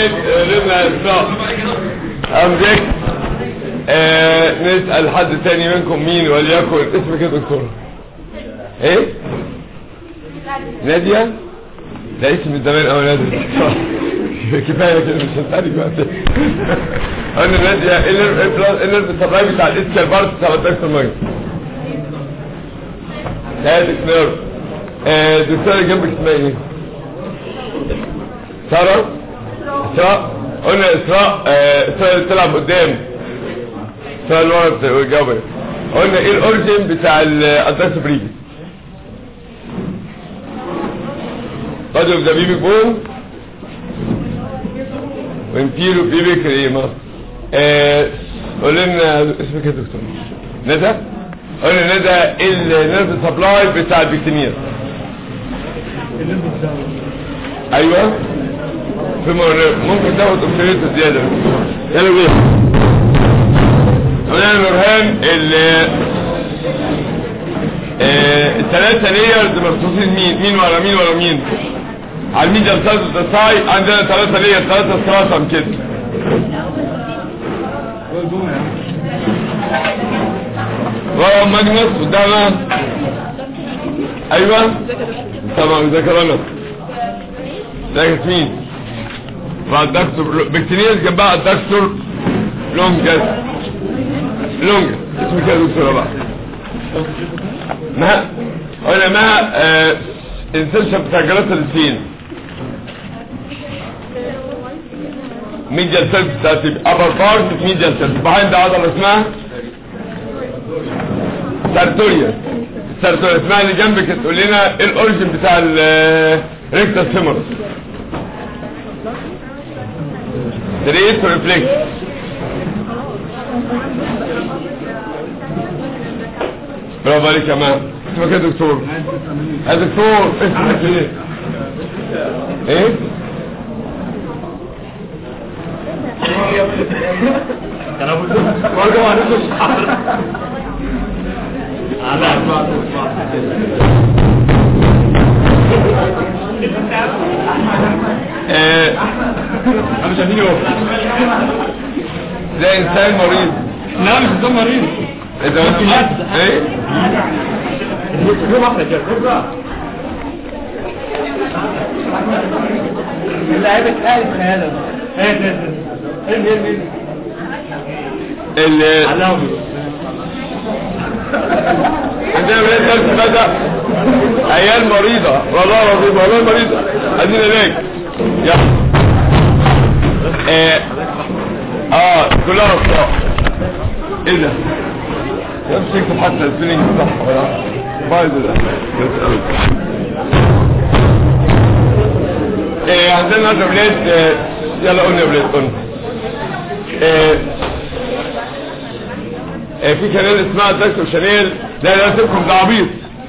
امجد لنا اسراء امجد آه نسأل حد تاني منكم مين وليكن اسمك يا دكتور ايه نادية لا اسم من زمان اوي نادية كفاية كده مش هسألك بقى قلنا نادية النرد السبلاي بتاع الاسكال بارت بتاع الدكتور ماجد هادك نيرف آه الدكتورة اللي جنبك اسمها ايه سارة اسراء قلنا اسراء آه، اسراء اللي تلعب قدام اسراء اللي ورا الجبل قلنا ايه الاوريجين بتاع الادرس بريجي قدر ده بيبي بون وانتيرو بيبي كريمة آه، قول لنا اسمك يا دكتور ندى قلنا ندى النيرف سبلاي بتاع البكتينير ايوه في مر- ممكن تاخد اوكسيدات زياده يلا بينا قلنا نورهان ال آه، الثلاثه ليرز مرصوصين مين مين ورا مين ورا مين على الميديا سايز والساي عندنا ثلاثه لير ثلاثه ستراتم كده ورا ماجنس قدامنا ايوه طبعا ذكرنا ده مين بعد دكتور بكتيريز جنبها الدكتور لونجس لونجس اسمه كده دكتور بقى ما قلنا ما آه انسرشن بتاع جلسة السين ميديال سيلز بتاعت الابر بارت ميديال سيلز بحين ده عضلة اسمها سارتوريا سارتوريا اسمها اللي جنبك تقول لنا ايه الاوريجن بتاع الريكتس فيمورس تريت ريفلكس برافو عليك يا مان اسمك ايه يا دكتور يا دكتور اسمك ايه ايه برضه ما عرفتش الحر آه، انا مش عارفين يوم ده انسان مريض لا مش انسان مريض اذا انت ايه يوم واحدة كده اللعيبة الاهلي في هذا ايه ده ايه ده ايه ال- علاوي عندنا بنات درس بدأ عيال مريضة والله العظيم والله مريضة عايزين هناك يلا اه اه كلها اخطاء ايه ده نفس يكتب حتى السبيلنج صح ولا بايظ ده ايه عندنا هذا بلاد اه يلا قلنا يا بلاد قلنا اه اه في كنال اسمها الدكتور شانيل ده لا تبكم ده عبيط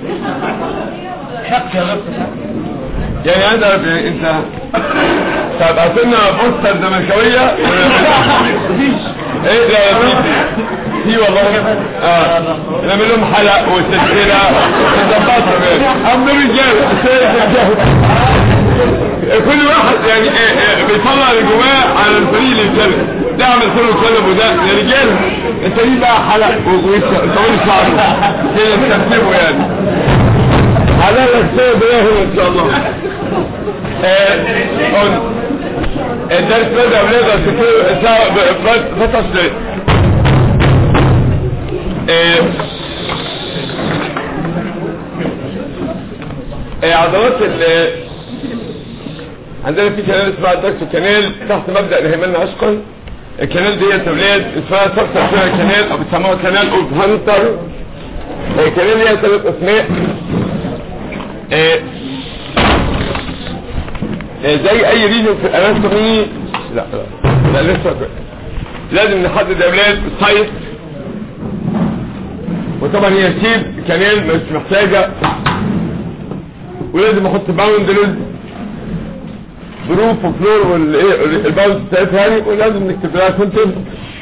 حق يا رب يعني انت يعني انت طب قاتلنا بوستر زملكاويه مفيش ايه ده يا سيدي في والله اه نعمل لهم حلق وسلسله نظبطهم يعني ام رجاله كل واحد يعني إيه إيه بيطلع اللي جواه على الفريق اللي يتكلم ده عمل كله يتكلم وده يا رجاله انت ليه بقى حلق وطويل شعره كده تكتبه يعني على لك سيد الله ان شاء الله آه، قلنا الدرس بدأ بنقدر تكون ساعة فترة سنة عضلات ال عندنا في كنال اسمها الدكتور كنال تحت مبدأ نهيمنا عشقا الكنال دي يا اولاد اسمها سبسة فيها كنال او بيسموها كنال اوف هانتر الكنال ليها ثلاث اسماء آه، آه، زي اي ريجن في الاناتومي لا لا لا لسه لازم نحدد يا اولاد السايز وطبعا هي شيب كانال مش محتاجة ولازم احط باوند لل ظروف وفلور والايه الباوند بتاعتها يعني ولازم نكتب لها كونتنت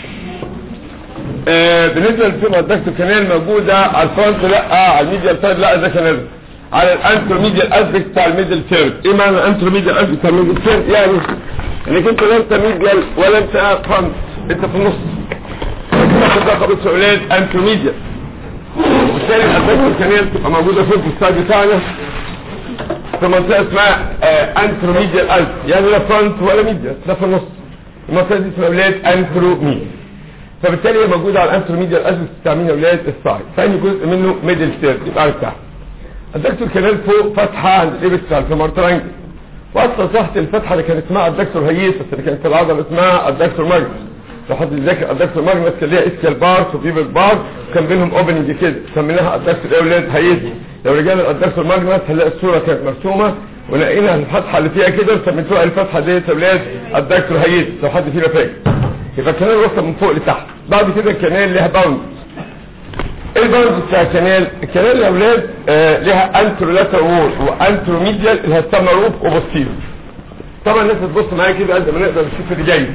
آه بالنسبه للفيما الدكتور كانال موجوده على الفرونت لا على الميديال سايد لا ده كانال على الانتروميديال اسبكت بتاع الميدل ثيرد ايه معنى الانتروميديال اسبكت بتاع الميدل ثيرد يعني انك انت لا انت ميديال ولا انت فرونت انت في النص انت خبط سؤالات انتروميديال وبالتالي الادكتور كانال تبقى موجوده فوق في السايد بتاعنا في منطقه اسمها انتروميديال الف يعني لا فرونت ولا ميديال ده في النص المنطقه دي اسمها اولاد انتروميديال فبالتالي هي موجوده على الانتروميديال الف بتستعملها اولاد السايد ثاني جزء منه ميدل ستير يبقى عارف تحت الدكتور كانال فوق فتحه عند الابكس في مرترنج واصلا تحت الفتحه اللي كانت اسمها الدكتور هيسس اللي كانت في العضله اسمها الدكتور ماجنس لو حد يذاكر الدكتور ماجنس كان ليها اسكال بارت وبيبك بارت وكان بينهم اوبننج كده سميناها الدكتور اولاد هيسس لو رجعنا الدكتور ماجنس هنلاقي الصوره كانت مرسومه ولقينا الفتحه اللي فيها كده سميتوها الفتحه ديت اولاد الدكتور هيسس لو حد فينا فاكر يبقى الكنال وصل من فوق لتحت بعد كده الكنال ليها باوند ايه الباوند بتاع الكنال الكنال يا اولاد آه ليها انترولاتر وول وانتروميديال اللي هتسمى روف وبوستيرو طبعا الناس بتبص معايا كده قد ما نقدر نشوف اللي جاي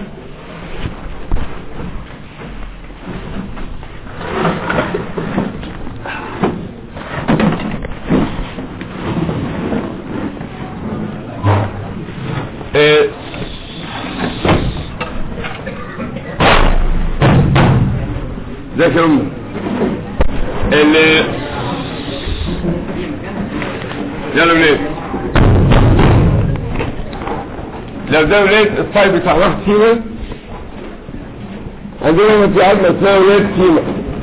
آه، ازيك يا امي ال يلا ولاد لو ده ولاد الطيب بتاع واحد فينا عندنا في عظمة اسمها ولاد كيما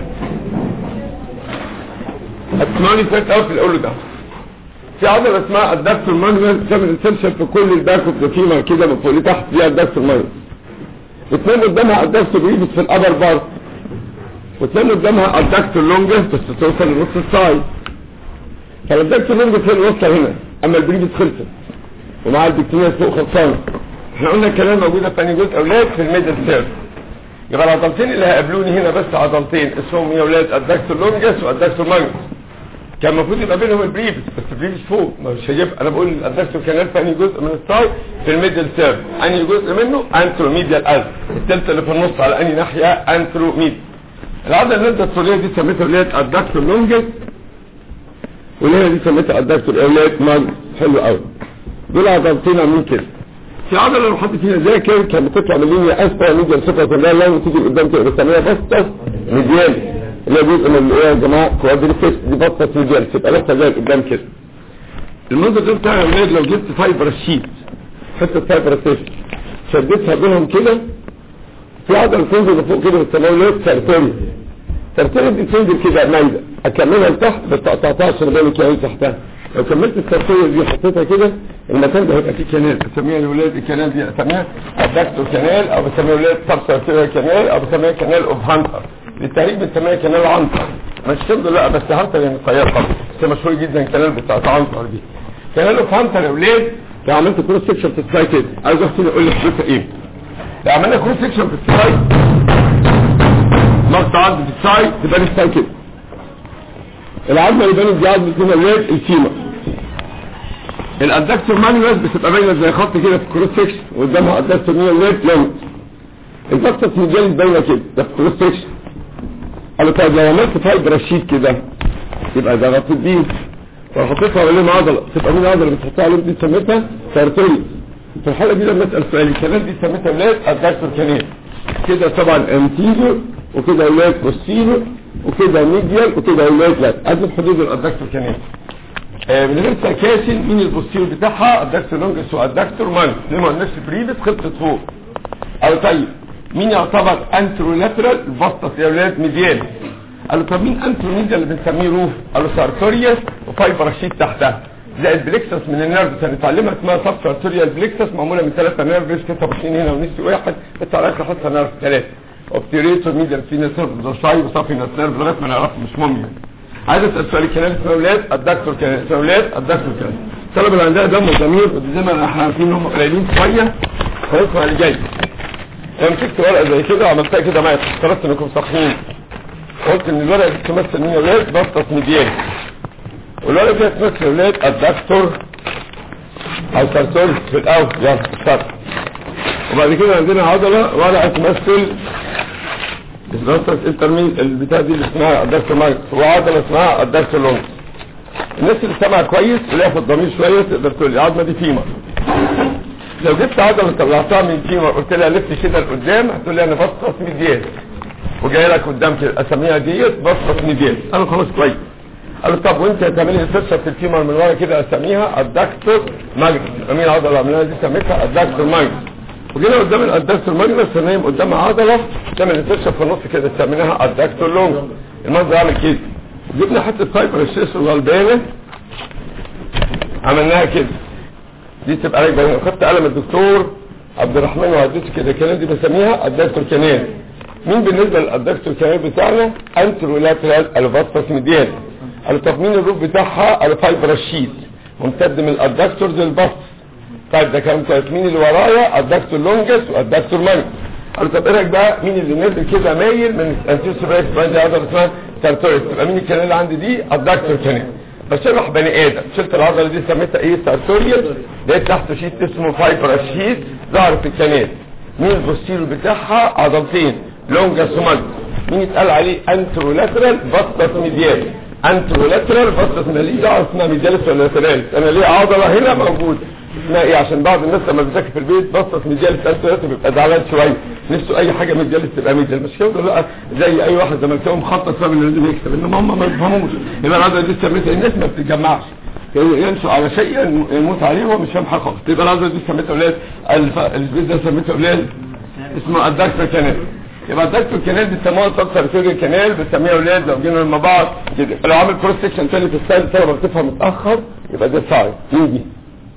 هتسمعوني فات قوي في الاول ده في عضلة اسمها الدكتور مانوال تعمل انسرشن في كل الباك اوف ذا فيما كده من فوق لتحت فيها الدكتور مانوال وتنام قدامها الدكتور بريفس في الابر بارت وتنام قدامها الدكتور لونجس بس توصل لنص السايد فالدكتور لونجس هي اللي وصل هنا اما البريفس خلصت ومع البكتيريا فوق خلصانه احنا قلنا الكلام موجوده في ثاني جزء اولاد في الميدل سيرف يبقى العضلتين اللي هيقابلوني هنا بس عضلتين اسمهم يا اولاد الدكتور لونجس والدكتور مانجس كان المفروض يبقى بينهم البريفس بس البريفس فوق مش هيبقى انا بقول الدكتور كانال في انهي جزء من السايد في الميدل سيرف انهي جزء منه انتروميديال الف الثالثه اللي في النص على انهي ناحيه انتروميديال العضله اللي انت الطوليه دي سميتها اولاد الدكتور لونجس واللي دي سميتها الدكتور اولاد مانجس حلو قوي دول عضلتين عاملين كده في عضله لو حد فينا ذاكر كان بتطلع من لينيا اسفل ميديال صفه الله لو تيجي قدام كده بنسميها بسطه ميديال اللي هي جزء من ايه يا جماعه كوادريفيس دي بسطه ميديال تبقى لسه زي قدام كده المنظر ده بتاع الولاد لو جبت فايبر شيت حته فايبر ستيشن شديتها بينهم كده في عضله تنزل لفوق كده بنسميها ولاد سيرتوري سيرتوري دي تنزل كده مايله اكملها لتحت بس تقطعتهاش اللي بالك يعني تحتها لو كملت السيرتوري دي حطيتها كده المكان ده هيبقى فيه كانال بسميها الولاد الكانال دي اسميها الدكتور كانال او بسميها الولاد سب سيرتوري كانال او بسميها كانال اوف هانتر للتاريخ بنسميها كانال عنتر مش كده لا بس هانتر يعني قصير خالص بس مشهور جدا الكانال بتاعت عنتر دي كانال اوف هانتر يا ولاد لو عملت كروس سكشن في السلايد كده عايز واحد فينا يقول لي حضرتك ايه لو عملنا كروس سكشن في السلايد مقطع عرض في السايد تبقى السايد كده العظمه اللي بانت دي عظمه هنا ولاد الفيمر الادكتور مانيوس بتبقى باينه زي خط كده في الكروس سكشن وقدامها ادكتور مانيوس ولاد لونج البسطه ميديال باينه كده ده في الكروس سكشن قالوا طيب لو عملت فايبر شيت كده يبقى ده غطيت بيه لو حطيتها عليهم عضله تبقى مين العضله اللي بتحطها عليهم دي سميتها سارتوري في الحاله دي لما اسال سؤال الكلام دي سميتها ولاد الدكتور كانال كده طبعا انتيجر وكده ولاد بوستيرو وكده ميديال وكده ولاد لا ادي حدود الادكتور كانال آه من غير تكاسل مين البوستيرو بتاعها الدكتور لونجس والدكتور مانس زي ما قلنا بريفس خطه فوق او طيب مين يعتبر انترولاترال البسطة يا ولاد ميديال قالوا طب مين انترونيديال اللي بنسميه روف قالوا سارتوريوس وفايبر شيت تحتها زائد بليكسس من النيرف هنتعلمها اسمها سب سارتوريال بليكسس معموله من ثلاثه نيرفز كده اثنين هنا ونسي واحد بس على اخر حته نيرف ثلاثه اوبتيريتور ميديال فينس نيرف دوشاي وصافي نيرف لغايه ما نعرف مش مهم يعني عايز اسال سؤال كلام اسمه اولاد الدكتور كان اسمه اولاد الدكتور كان الطلبه اللي عندها دم وضمير ودي زي ما احنا عارفين ان هم قليلين شويه هيسمع اللي جاي انا مسكت ورقه زي كده وعملتها كده معايا افترضت انكم صاحيين قلت ان الورقه دي تمثل مين يا ولاد بسطه ميديان والورقه دي تمثل ولاد الدكتور او سارتور في الاول يلا اشتغل وبعد كده عندنا عضله ورقه تمثل البسطه انترمين البتاع دي اللي اسمها الدكتور مايك وعضله اسمها الدكتور لونج الناس اللي سمع كويس اللي في الضمير شويه تقدر تقول لي العظمه دي فيما لو جبت عضله طلعتها من فيمر قلت لها لف كده لقدام هتقول لي انا بسطس ميديال وجاي لك قدام كده اسميها ديت بسطس ميديال انا خلاص كويس قال له طب وانت هتعملي انسرشن في الفيمر من ورا كده اسميها الدكتور ماجنس امين العضله عملها دي سميتها الدكتور ماجنس وجينا قدام الادكتور ماجنس نايم قدام عضله تعمل انسرشن في النص كده سميناها الدكتور لونج المنظر عامل كده جبنا حته فايبر الشيس الغلبانه عملناها كده دي تبقى راكبه هنا خدت قلم الدكتور عبد الرحمن وعديته كده كانال دي بسميها الدكتور كانال مين بالنسبه للادكتور كانال بتاعنا انترولاترال الفاسفاس ميديان قال طب مين الروب بتاعها الفايبر الشيت ممتد من الادكتور للبسط طيب ده كان كويس مين اللي ورايا الدكتور لونجس والدكتور مانجس قال طب ايه رايك بقى مين اللي نازل كده مايل من انتيس رايت باندي عضله اسمها سارتوريس تبقى مين الكانال اللي عندي دي الدكتور كانال بشرح بني ادم شلت العضله دي سميتها ايه سارتوريال لقيت تحته شيت اسمه فايبر شيت ظهر في الكنال مين البوستيرو بتاعها عضلتين لونجاس وماجنس مين يتقال عليه انترولاترال بسطس ميديال انترولاترال بسطس ميديال دعوه اسمها ميديالس ولا لاترالس انا ليه عضله هنا موجوده اسمها ايه عشان بعض الناس لما بتذاكر في البيت بسطس ميديالس انترولاترال بيبقى زعلان شويه نفسه اي حاجه ميديالس تبقى ميديال مش كده بقى زي اي واحد زملكاوي مخطط فاهم انه لازم يكسب انما هم ما بيفهموش يبقى العضله دي سميتها الناس ما بتتجمعش ينشأ على شيء يموت عليه وهو مش فاهم حاجه خالص تبقى العضله دي سميتها اولاد الف... البيت ده سميتها اولاد اسمه الدكتور كانال يبقى الدكتور كانال بيسموها سبسر فيري كانال بنسميها اولاد لو جينا مع بعض كده لو عامل كروس سكشن تاني في السايد الطلبه بتفهم متاخر يبقى ده سايد مين دي؟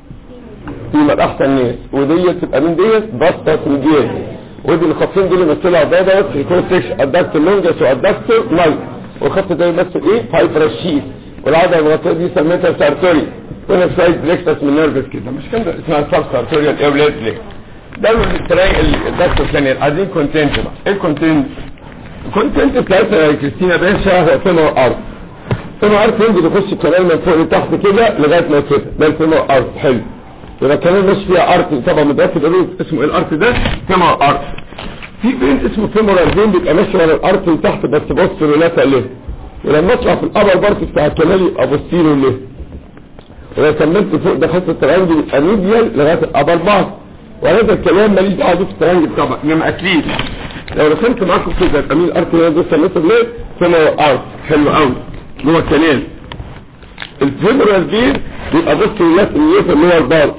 دي يبقى احسن ناس وديت تبقى مين ديت؟ بسطه ميديال ودي الخطين دول يمثلوا عضله في الكروس سكشن الدكتور لونجس والدكتور مايك والخط ده يمثل ايه؟ فايبر شيت والعضله الوسطيه دي سميتها سارتوري هنا في سايد ريكتس من نيرفس كده مش كده اسمها سب سارتوريال اولاد ليه؟ ده التراي الدكتور كانال عايزين كونتنت بقى ايه الكونتنت الكونتنت بتاعتنا يا كريستينا باشا هو سما ارض سما ارض ينزل يخش الكنال من فوق لتحت كده لغايه ما كده ده سما ارض حلو يبقى الكنال ماشي فيها ارض طبعا متاكد قالوا اسمه ايه الارض ده سما ارض في بين اسمه فيمورال فين بيبقى ماشي ورا الارض لتحت بس بص لا له ولما اطلع في الابر بارت بتاع الكنال يبقى بصيله له ولو كملت فوق دخلت الترانجل يبقى ميديال لغايه الابر بارت وهذا الكلام ماليش دعوه بيه في الترانجل طبعا انما اكيد لو رسمت معاكم كده يبقى مين الارت اللي انا سميته ليه سما ارت حلو قوي جوه الكنال الفيبرال دي بيبقى بص الناس اللي في اللي هو البار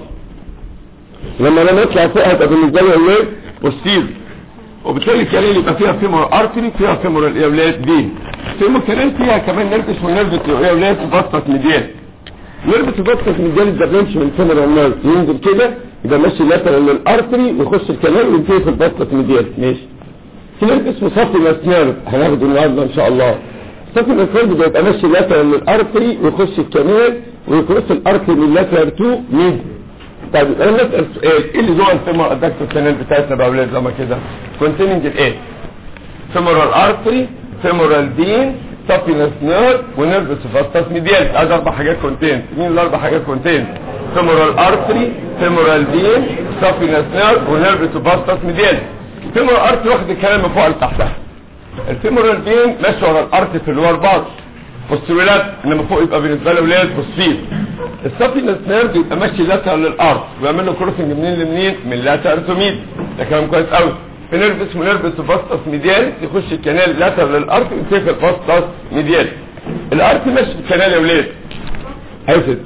لما انا اطلع فوق هتبقى بالنسبه لي ايه بوستير وبالتالي الكنال يبقى فيها فيمور ارتري فيها فيمور الاولاد دي فيمور كنال فيها كمان نرفس ونرفس الاولاد بسطت ميديان نربط بسطة من جانب الدبلنش من فيمر النار ينزل كده يبقى ماشي لاترال للارتري ويخش الكلام وينتهي في البسطة ميديال ماشي في نرد اسمه صفي الاسنان هناخده النهارده ان شاء الله صفي الاسنان بيبقى ماشي لاترال للارتري ويخش الكنال ويكروس الارتري من لاترال تو ميد طيب انا بسال سؤال ايه اللي جوه الفيمر الدكتور كانال بتاعتنا بقى اولاد زي ما كده كونتيننج الايه فيمورال ارتري فيمورال دين سابينس نير ونيرفس فاستاس ميديال هذا اربع حاجات كونتين مين الاربع حاجات كونتين فيمورال ارتري فيمورال دين سابينس نير ونيرفس فاستاس ميديال الفيمورال ارتري واخد الكلام من فوق لتحتها الفيمورال دين ماشي ورا الارتري في اللور بارت بوستيرولات انما فوق يبقى بالنسبه له ولاد بوستير السابينس نير بيبقى ماشي لاترال للارض ويعمل له كروسنج منين لمنين من لاترال تو ميد ده كلام كويس قوي في نيرف اسمه نيرف فاستس ميديال يخش الكنال لاتر للارض ويمسك الفاستس ميديال الارض ماشي في الكنال يا ولاد ايوه ستي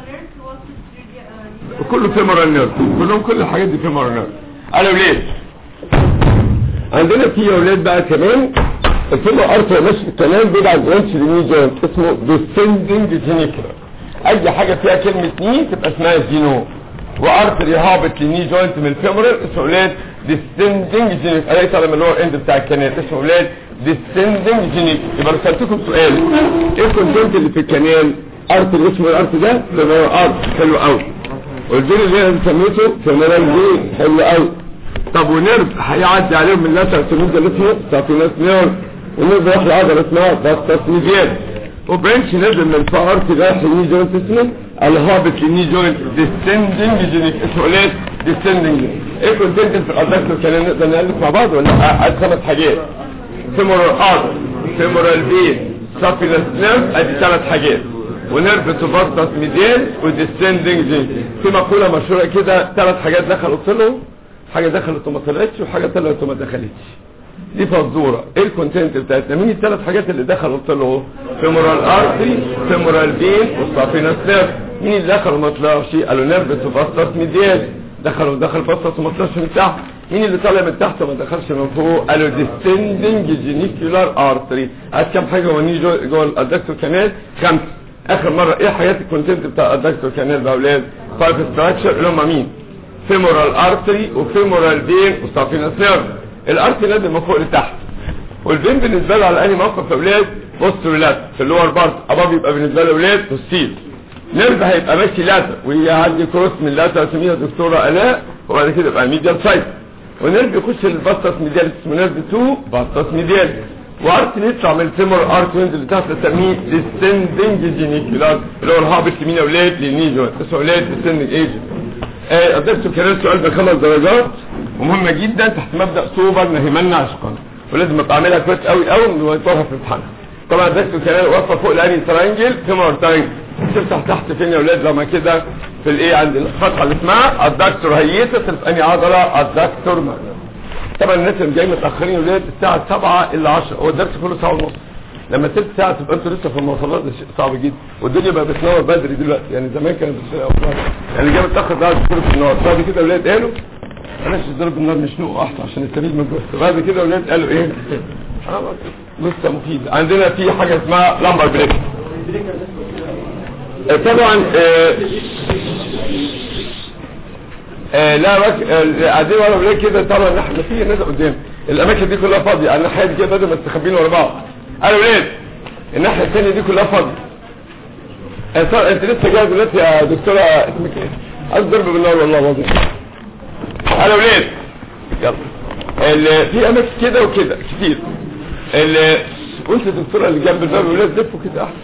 وكله فيمورال نيرف كلهم كل الحاجات دي فيمورال نيرف انا ولاد عندنا في يا ولاد بقى كمان الفيمور ارتر ماشي في الكنال بيبقى برانش لني جوينت اسمه ديسندنج جينيكولا اي حاجه فيها كلمه ني تبقى اسمها جينو وارتري هابط لني جوينت من الفيمورال اسمه ولاد ديسندنج جينيك اليس على اللور اند بتاع الكنال اسمه ولاد ديسندنج جينيك يبقى سالتكم سؤال ايه الكونتنت اللي في الكنال ارت اسمه الارت ده ده هو ارت حلو قوي والجين اللي انا سميته فيمورال جين حلو قوي طب ونيرف هيعدي عليهم من لاتر سميد اللي اسمه سافيناس نيرف ونيرف راح لعضله اسمها باستاس ميديال وبرانش نزل من فارت رايح لني جوينت اسمه الهابط لني جوينت ديسندنج جينيك اسمه ليه ديسندنج ايه كونتنت في الادكتور كان نقدر نالف مع بعض ولا عايز خمس حاجات فيمورال ارت فيمورال بين سافينس نيرف ادي ثلاث حاجات ونيرف توباستس ميديال وديسندنج جين في مقوله مشهوره كده ثلاث حاجات دخلوا طلعوا حاجه دخلت وما طلعتش وحاجه طلعت وما دخلتش دي فزوره ايه الكونتنت بتاعتنا مين الثلاث حاجات اللي دخلوا طلعوا فيمورال ارتري فيمورال فين والصافينس نيرف مين اللي دخل وما طلعش قالوا نيرف توباستس ميديال دخلوا دخل فصلت وما طلعش من تحت مين اللي طالع من تحت وما دخلش من فوق قالوا descending genicular artery عايز كام حاجه ونيجي جوه جوه الادكتور كانال خمسه اخر مره ايه حاجات الكونتنت بتاع الادكتور كانال بقى اولاد فايف ستراكشر اللي هم مين فيمورال ارتري وفيمورال فين وصافينس نيرف الارتري نازل من فوق لتحت والفين بالنسبه له على انهي موقف يا اولاد بوسترولات في اللور بارت اباب يبقى بالنسبه له اولاد بوستيل نيرف هيبقى ماشي لاتر ويعدي كروس من لاتر تسميها دكتوره الاء وبعد كده يبقى ميديال سايت ونيرف يخش الباستس ميديال اسمه نيرف 2 باستس ميديال وارت يطلع من الفيمور ارت وينزل اللي تحت نسميه ديستندنج جينيكولار اللي هو الهابط يمين يا اولاد للنيجو اسمه اولاد ديستندنج ايجنت آه قدرت كلام سؤال بخمس درجات ومهمه جدا تحت مبدا سوبر نهمنا عشقا ولازم ابقى اعملها كويس قوي قوي من وقتها في الامتحان طبعا دكتور كلام واقفه فوق الاني ترانجل فيمور ترانجل تفتح تحت فين يا اولاد لما كده في الايه عند الفتحه اللي اسمها الدكتور هيئه في انهي عضله الدكتور معنى طبعا الناس اللي جايين متاخرين ولاد الساعه 7 الا 10 هو الدرس كله ساعه ونص لما تلت ساعه تبقى انتوا لسه في المواصلات ده شيء صعب جدا والدنيا بقى بتنور بدري دلوقتي يعني زمان كانت بتنور يعني اللي جاي متاخر ده كله في النار بعد كده اولاد قالوا بلاش ضرب النار نشنقه احسن عشان نستفيد من الجثه بعد كده اولاد قالوا ايه لسه مفيد عندنا في حاجه اسمها لامبر بريك طبعا آه آه لا بك آه قاعدين ورا بريك كده طبعا احنا في ناس قدام الاماكن دي كلها فاضيه على الناحيه دي كده بدل ما تستخبين ورا بعض قالوا ولاد الناحيه الثانيه دي كلها فاضيه آه انت لسه جاي دلوقتي يا دكتوره اسمك ايه عايز ضرب بالنار والله العظيم قالوا ولاد يلا في اماكن كده وكده كتير قلت الدكتوره اللي جنب الباب ولاد لفوا كده احسن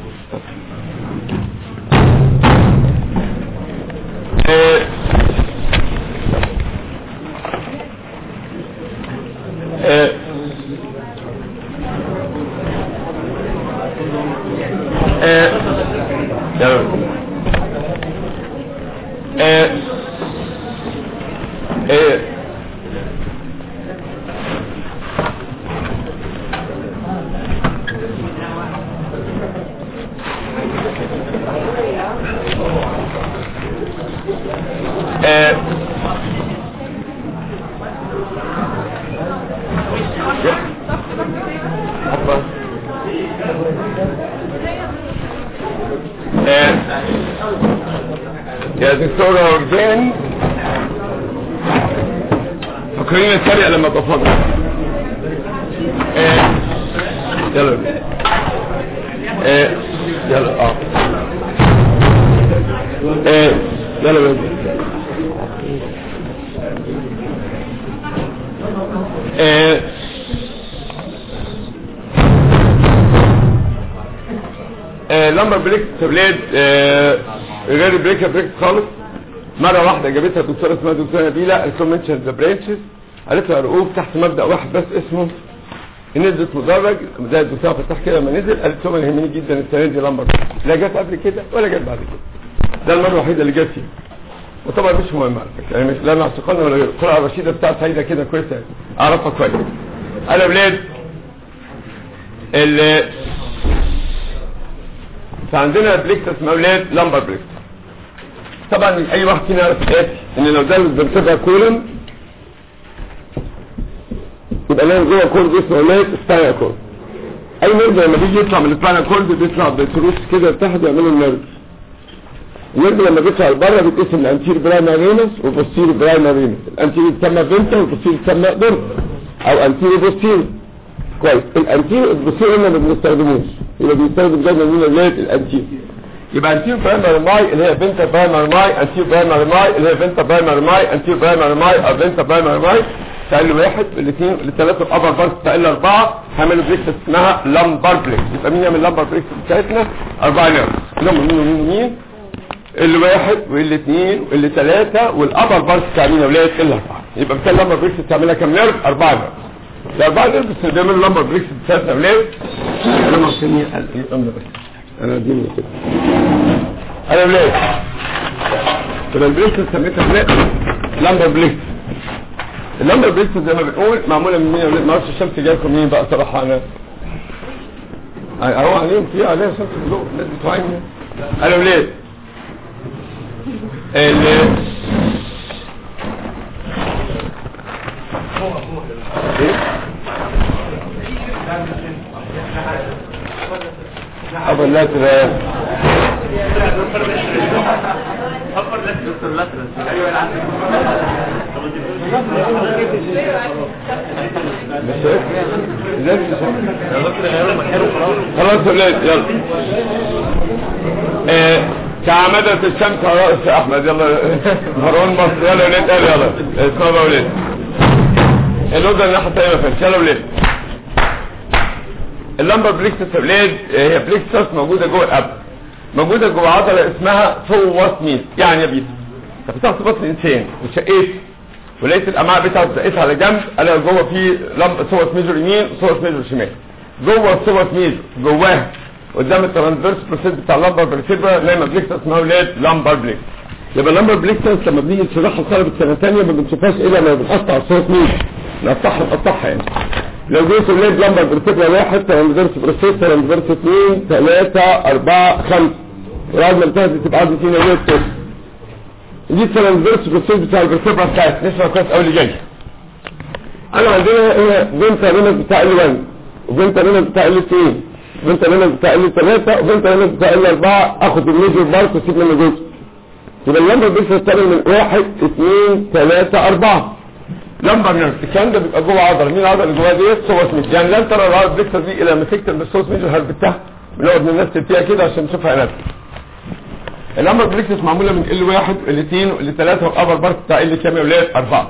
يا دكتورة وردان فكرين السريع لما تفضل آه. يلا آه. يلا اه آه. يلا بيبي آه. آه. لمبر بريك تبليد آه. غير بريك بريك خالص مره واحده جابتها دكتوره اسمها دكتوره نبيله قالت لهم منشن ذا برانشز قالت له رؤوف تحت مبدا واحد بس اسمه نزلت مدرج زي الدكتوره فتح كده لما نزل قالت لهم انا يهمني جدا السنه دي لمبر لا جت قبل كده ولا جت بعد كده ده المره الوحيده اللي جت فيها وطبعا مش مهم على فكره يعني مش لا معتقلنا ولا غيره القرعه الرشيده بتاعت سعيده كده كويسه يعني اعرفها كويس انا يا ولاد ال فعندنا بريكت اسمها اولاد لمبر بريكت طبعا اي واحد فينا يعرف الاتي ان لو ده بنسبها كولن يبقى لازم جوه كولد اسمه اولاد سباينال كولد اي نيرف لما بيجي يطلع من السباينال كولد بيطلع بتروس كده لتحت يعملوا النيرف النيرف لما بيطلع لبره بيتقسم لانتير برايمر رينس وبوستير برايمر رينس الانتير يتسمى فينتا والبوستير يتسمى دورت او انتير بوستير كويس الانتير البوستير قلنا ما بنستخدموش يبقى بيستخدم دايما مين اولاد الانتير يبقى انتير برايمر ماي اللي هي فينتا برايمر ماي انتير برايمر ماي اللي هي فينتا برايمر ماي انتير برايمر ماي او فينتا برايمر ماي تقل واحد الاثنين الثلاثه الابر بارت تقل اربعه هعملوا بريكس اسمها لامبر بريكس يبقى مين يعمل لامبر بريكس بتاعتنا اربعه نيرف اللي هم مين ومين ومين اللي واحد واللي اثنين واللي ثلاثه والابر بارت بتاع مين يا ولاد الا اربعه يبقى بتاع اللامبر بريكس بتعملها كام نيرف اربعه نيرف الاربعه نيرف بس بيعملوا لامبر بريكس بتاعتنا يا ولاد انا مصريين الامر بس انا دي كده انا بليك يبقى البليكس سميتها بليك لمبر بليكس اللمبر بليكس زي ما بنقول معموله من مين يا ولاد؟ ما اعرفش الشمس جايكم مين بقى صراحه انا اهو عليهم في عليها شمس فوق الناس بتوعين انا بليك ال ايه ابو اللاتر مش شايف؟ ازاي مش شايف؟ خلاص يا ولاد يلا آه، كعمدة الشمس على رأس احمد يلا مروان مصر يلا يا ولاد قال يلا اسمعوا يا ولاد الأوضة الناحية التانية ما فيهاش يلا يا ولاد اللمبر بليكسس يا ولاد آه، هي بليكسس موجودة جوه الأب موجودة جوه عضلة اسمها فوس ميل يعني يا بيت انت بتاخد بطن الانسان وشقيت ولقيت الامعاء بتاعته زقيتها على جنب انا جوه في لمب صوت ميجر يمين وصوت ميجر شمال جوه الصوت ميجر جواه قدام الترانسفيرس بروسيس بتاع اللمبر بريسيبرا نايمه بليكسس اسمها ولاد لمبر بليكس يبقى اللمبر بليكسس لما بنيجي نشرحها لطلبه سنه ثانيه ما بنشوفهاش الا لما بنقطع الصوت ميجر نقطعها نقطعها يعني لو جيت ولاد لمبر بريسيبرا واحد ترانسفيرس بروسيس ترانسفيرس اثنين ثلاثه اربعه خمسه ولغايه ما انتهت تبقى عندي فينا ولاد ست دي الترانسفيرس بروسيس بتاع الفرتبرا بتاعت نسمع كويس قوي اللي جاي انا عندنا هنا بنت لينس بتاع ال 1 وبنت لينس بتاع ال 2 وبنت لينس بتاع ال 3 وبنت لينس بتاع ال 4 اخد الميجر بارت واسيب منه جزء يبقى اللمبر بيفرق تاني من 1 2 3 4 لمبر نيرف الكلام ده بيبقى جوه عضله مين العضله اللي جواها ديت سوس ميجر يعني لن ترى العضله بيكسر دي الى مسكت السوس ميجر هربتها بنقعد ننزل فيها كده عشان نشوفها اناتومي اللمبر بليكسس معموله من ال واحد وال 2 وال 3 والابر بارت بتاع ال كام يا ولاد 4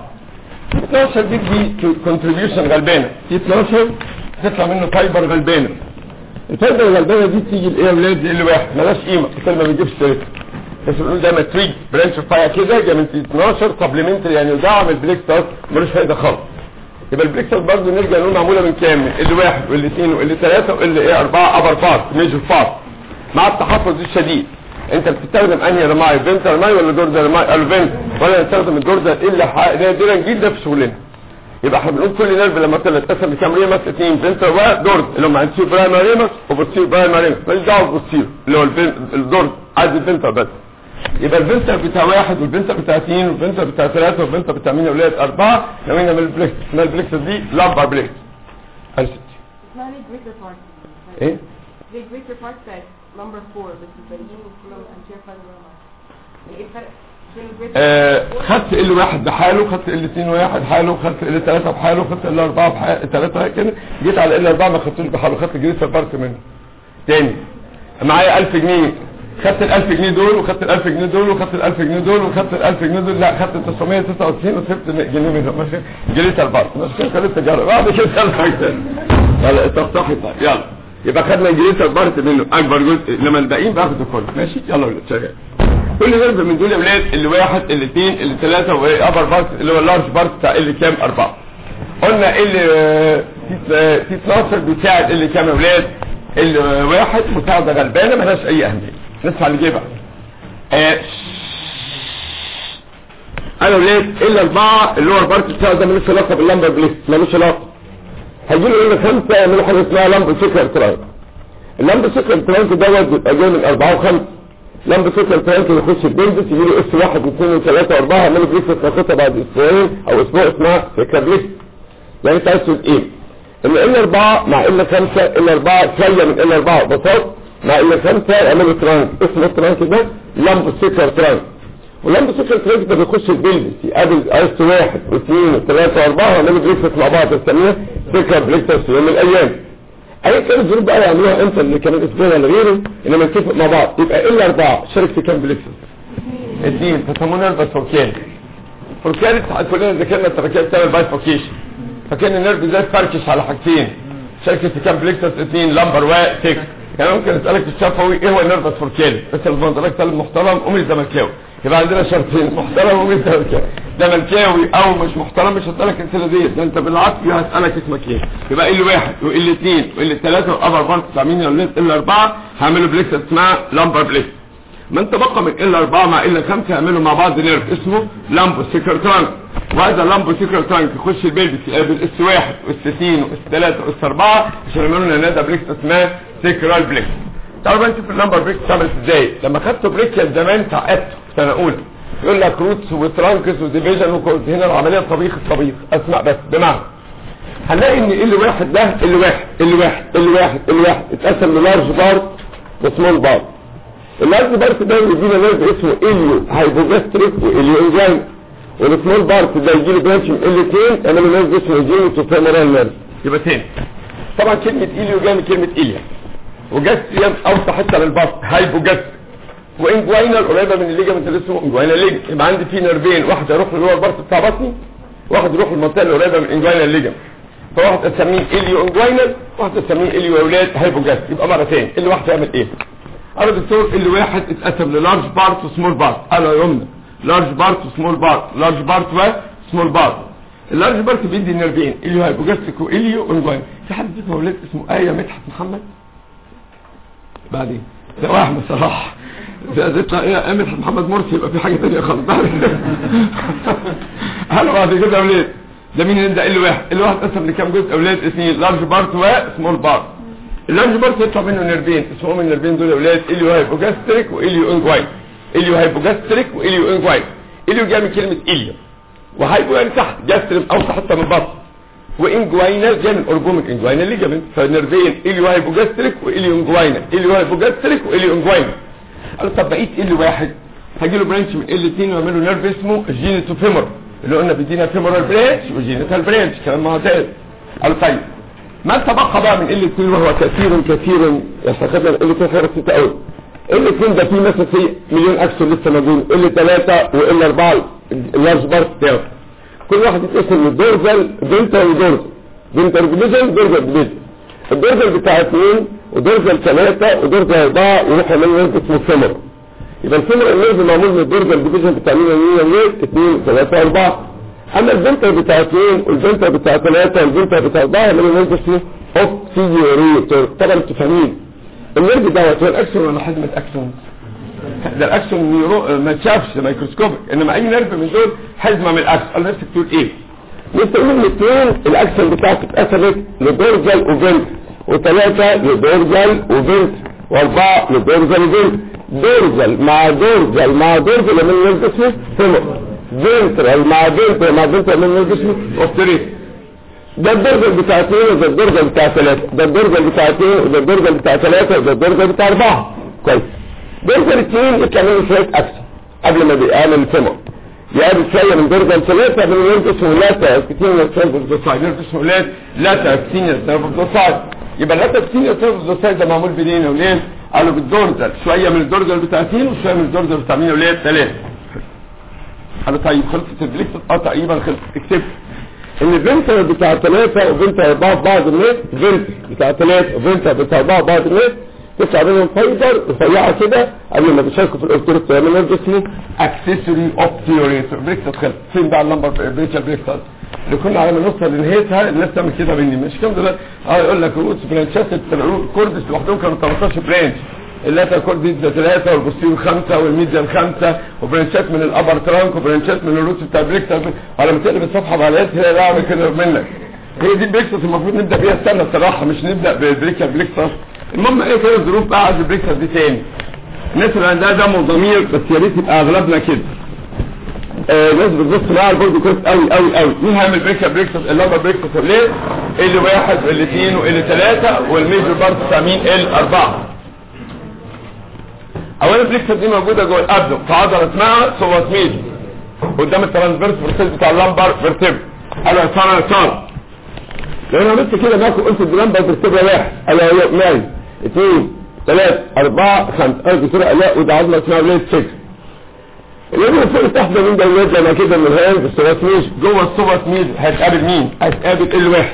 12 دي دي كونتريبيوشن غلبانه دي 12 تطلع منه فايبر غلبانه الفايبر الغلبانه دي تيجي لايه يا ولاد ال واحد مالهاش قيمه كتير ما بيجيبش سيرتها بس بنقول ده ماتريك برانش فاير كده جاي من 12 سبلمنتري يعني يدعم البليكسس ملوش فايده خالص يبقى البليكسس برضه نرجع نقول معموله من كام؟ من ال واحد وال 2 وال 3 وال ايه 4 ابر بارت ميجر بارت مع التحفظ الشديد انت بتستخدم انهي رماي بنت رماي ولا دورزا رماي قالوا بنت ولا نستخدم الدورزا الا ح- نادرا جدا في شغلنا يبقى احنا بنقول كل نيرف لما طلع اتقسم لكام ريمس اثنين بنت ودورز اللي هم انتيو برايمري ريمس وبوستير برايمري ريمس ماليش دعوه بالبوستير اللي هو البن- الدورز عايز البنت بس يبقى البنت بتاع واحد والبنت بتاع اثنين والبنت بتاع ثلاثه والبنت بتاع مين يا ولاد اربعه نوينا من البليكس اسمها البليكس دي لامبر بليكس قال ستي اسمها ليه greater part ايه ليه greater part بتاعت number 4 بس الباقيين كلهم anterior fiber ايه الفرق بين ال greater آه، خدت ال واحد بحاله خدت ال اتنين واحد حاله خدت ال تلاتة بحاله خدت ال اربعة بحاله تلاتة كده جيت على ال اربعة ما خدتوش بحاله خدت جريت بارت منه تاني معايا 1000 جنيه خدت ال 1000 جنيه دول وخدت ال 1000 جنيه دول وخدت ال 1000 جنيه دول وخدت ال 1000 جنيه دول لا خدت ال 999 وسبت جنيه منهم ماشي جريت البارت مش كده خدت تجارة بعد كده الحاجة يلا تصحي طيب يلا يبقى خدنا جريت البارت منه اكبر جزء لما الباقيين باخده كله ماشي يلا ولاد شغال كل نيرف من دول يا ولاد اللي واحد اللي اثنين اللي ثلاثة وابر بارت اللي هو اللارج بارت بتاع اللي كام اربعة قلنا اللي في 12 بيساعد اللي كام يا ولاد اللي واحد مساعدة غلبانة ملهاش اي اهمية نسمع اللي جه بقى آه، انا ولاد الا اربعة اللي هو البارت بتاعه ده ملوش علاقة باللمبر بليس ملوش علاقة هيجي له الا خمسة يعملوا حاجة اسمها لمبر سكر ترايك اللمبر سكر ترايك دوت بيبقى جاي من اربعة وخمسة لمبر سكر ترايك يخش البنزس يجي له اس واحد واثنين وثلاثة واربعة يعملوا بليس تاخدها بعد اسبوعين او اسبوع اسمها سكر بليس يعني انت عايز تقول ايه؟ ان الا اربعة مع الا خمسة الا اربعة شوية من الا اربعة بساط مع الا خمسة يعملوا ترانك اسم الترانك ده لمبر سكر ترانك ولما سكر ترانك ده بيخش البلبس يقابل اس واحد واثنين وثلاثة واربعة ويعملوا بريكفاست مع بعض بنسميها سكر بريكفاست في يوم من الايام اي كان الظروف بقى يعملوها امتى اللي كانت اسبوع ولا غيره انما نتفق مع بعض يبقى الا اربعة شارك في كام بريكفاست اثنين تسمونه البس فوركان فوركان كلنا ذكرنا التركيات بتعمل باي فوكيشن فكان النيرف زي فركش على حاجتين شركة في كام بليكسس اثنين لمبر وتك يعني ممكن اسالك في الشفوي ايه هو النيرفس فوركالي بس لما حضرتك طالب محترم قوم الزملكاوي يبقى عندنا شرطين محترم وقوم الزملكاوي زملكاوي او مش محترم مش هسألك الاسئله ديت ده انت بالعكس هسألك اسمك ايه يبقى ال واحد وال اثنين وال ثلاثه وابر بارت بتاع مين ولا ال اربعه هعملوا بليكس اسمها لامبر بليكس ما انت بقى من ال اربعه مع ال خمسه يعملوا مع بعض نيرف اسمه لامبو سيكر ترانك وهذا لامبو سيكر ترانك يخش البيبي يقابل اس واحد واس اثنين واس ثلاثه واس اربعه عشان يعملوا لنا نادا بليكس اسمها سيكرال بليكس تعرف انت في اللامبر بريك بتعمل ازاي لما خدت بريك يا زمان تعبت في سنه اولى يقول لك روتس وترانكس وديفيجن وكنت هنا العمليه طبيخ الطبيخ اسمع بس بمعنى هنلاقي ان ال واحد ده ال واحد ال واحد ال واحد ال واحد اتقسم للارج بارت وسمول بارت اللارج بارت ده يدينا نيرف اسمه اليو هايبوجاستريك واليو انجاين والسمول بارت ده يجي له برانش من الاثنين يعملوا نيرف اسمه جينيتو فيمورال نيرف يبقى تاني طبعا كلمه اليو جايه من كلمه اليا وجاستريم اوسع حته للبطن هايبوجاستريك وانجوينال قريبه من الليجمنت اللي اسمه انجوينال ليج يبقى عندي في نيرفين واحد يروح للور بارت بتاع بطني واحد يروح للمنطقه اللي قريبه من انجوينال ليجمنت فواحد اسميه اليو انجوينال واحد اسميه اليو اولاد هايبوجاست يبقى مرتين اللي واحد يعمل ايه قال دكتور اللي واحد اتقسم للارج بارت وسمول بارت قال يا يمنى لارج بارت وسمول بارت لارج بارت وسمول بارت اللارج بارت بيدي نيرفين اليو هايبوجاستيك واليو انجوينال في حد فيكم اولاد اسمه ايه مدحت محمد بعدين ده واحد بصراحه ده ذكرى ايه امل محمد مرسي يبقى في حاجه ثانيه خالص هلا بعد كده اولاد ده مين اللي ده ال واحد ال واحد قسم لكام جزء اولاد اثنين لارج بارت وسمول بارت اللارج بارت يطلع منه نيرفين اسمهم النيرفين دول يا اولاد اليو هايبوجاستريك واليو انجواين اليو هايبوجاستريك واليو انجواين اليو جاي من كلمه اليو وهايبو يعني تحت جاستريم اوسع حته من البطن وانجواينال جاي من اورجوميك انجواينال ليجامنت فالنيرفين اليو هايبوجاستريك واليو انجواينال اليو هايبوجاستريك واليو انجواينال قالوا طب بقيت ال واحد هجي له برانش من ال 2 ويعملوا نيرف اسمه جينيتو فيمور اللي قلنا بيدينا فيمورال برانش وجينيتال برانش كلام معتاد قالوا طيب ما تبقى بقى من ال 2 وهو كثير كثير يستخدم ال 2 خير ستة قوي ال 2 ده فيه مثلا في مليون اكسون لسه موجود ال 3 وال 4 اللارج بارت بتاعه كل واحد يتقسم للدورزال دلتا ودورزال دلتا ديفيجن دورزال ديفيجن الدورزال بتاع 2 ودورزال 3 ودورزال 4 يروح يعمل نيرف اسمه فيمر يبقى الفيمر النيرف معمول من الدورزال ديفيجن بتاع مين ومين ومين 2 3 4 اما الدلتا بتاع 2 والدلتا بتاع 3 والدلتا بتاع 4 يعملوا نيرف اسمه اوبسيوريتور طبعا انتوا فاهمين النيرف دوت هو الاكسون ولا حزمه اكسون ده الاكسون نيرو ما تشافش مايكروسكوبيك انما اي نيرف من دول حزمه من الاكسون قال نفسك تقول ايه نفسك تقول الاثنين الاكسون بتاعك اتقسمت لدورجال وفنت وثلاثه لدورجال وفنت واربعه لدورجال وفنت دورجال مع دورجال مع دورجال من نيرف اسمه فيمور فنترال مع فنترال مع فنترال من نيرف اسمه اوبتريت ده الدرجة بتاع اثنين وده الدرجة بتاع ثلاثة ده الدرجة بتاع اثنين وده الدرجة بتاع ثلاثة وده الدرجة بتاع اربعة كويس درجة الاثنين يطلع منه شوية اكسن قبل ما بيقابل الفمر يقابل شوية من درجة الثلاثة من نيرف اسمه لاتا كتير سيرفوس نيرف اسمه لات لاتا كتير سيرفوس يبقى لاتا كتير سيرفوس ده معمول بنين ولين قالوا بالدورزل شوية من الدورزل بتاع اثنين وشوية من الدورزل بتاع مين ولاد ثلاثة قالوا طيب خلصت البليكس اه تقريبا خلصت اكتبت ان الفنتر بتاع ثلاثة وفنتر اربعة في بعض الناس فنتر بتاع ثلاثة وفنتر بتاع اربعة في بعض الناس تطلع بينهم فايبر رفيعة كده قبل ما تشاركوا في الاوبتوريت يعمل نيرف اسمه اكسسوري اوبتيوريتور بريكس اتخلق فين بقى اللمبر بريتشر بريكس اللي كنا على ما نوصل لنهايتها الناس تعمل كده مني مش كام دلوقتي اه يقول لك روتس برانشات الكوردس لوحدهم كانوا 13 برانش اللاتر كورد دي ثلاثة والبوستيرو خمسة والميديال خمسة وبرانشات من الابر ترانك وبرانشات من الروتس بتاع بريكتر على ما تقلب الصفحة بعد هي لا اعمل كده منك هي دي البريكسس المفروض نبدا بيها السنه الصراحه مش نبدا بالبريكا بريكسس المهم ايه كده الظروف بقى عايز البريكسس دي تاني الناس اللي عندها دم وضمير بس يا ريت يبقى اغلبنا كده آه ناس بتبص بقى على البورد كويس قوي قوي قوي مين هيعمل بريكا بريكسس اللمبر بريكسس ليه؟ اللي واحد واللي اثنين واللي ثلاثه والميجر بارت بتاع مين؟ الاربعه اولا البريكسس دي موجوده جوه الابدو في عضله اسمها سوبر ميجر قدام الترانسفيرس بروسيس بتاع اللمبر فيرتيبر قالوا يا ساره يا ساره لو انا عملت كده باكل قلت اللمبر فيرتيبر واحد قال يا ماي اثنين ثلاثة أربعة خمسة أنا دكتور ألاء وده عظمة اسمها ولاد سكس الولاد فوق تحت من ده ولاد لما كده من الهيان في السوبر ميج جوه السوبر ميج هتقابل مين؟ هتقابل ال واحد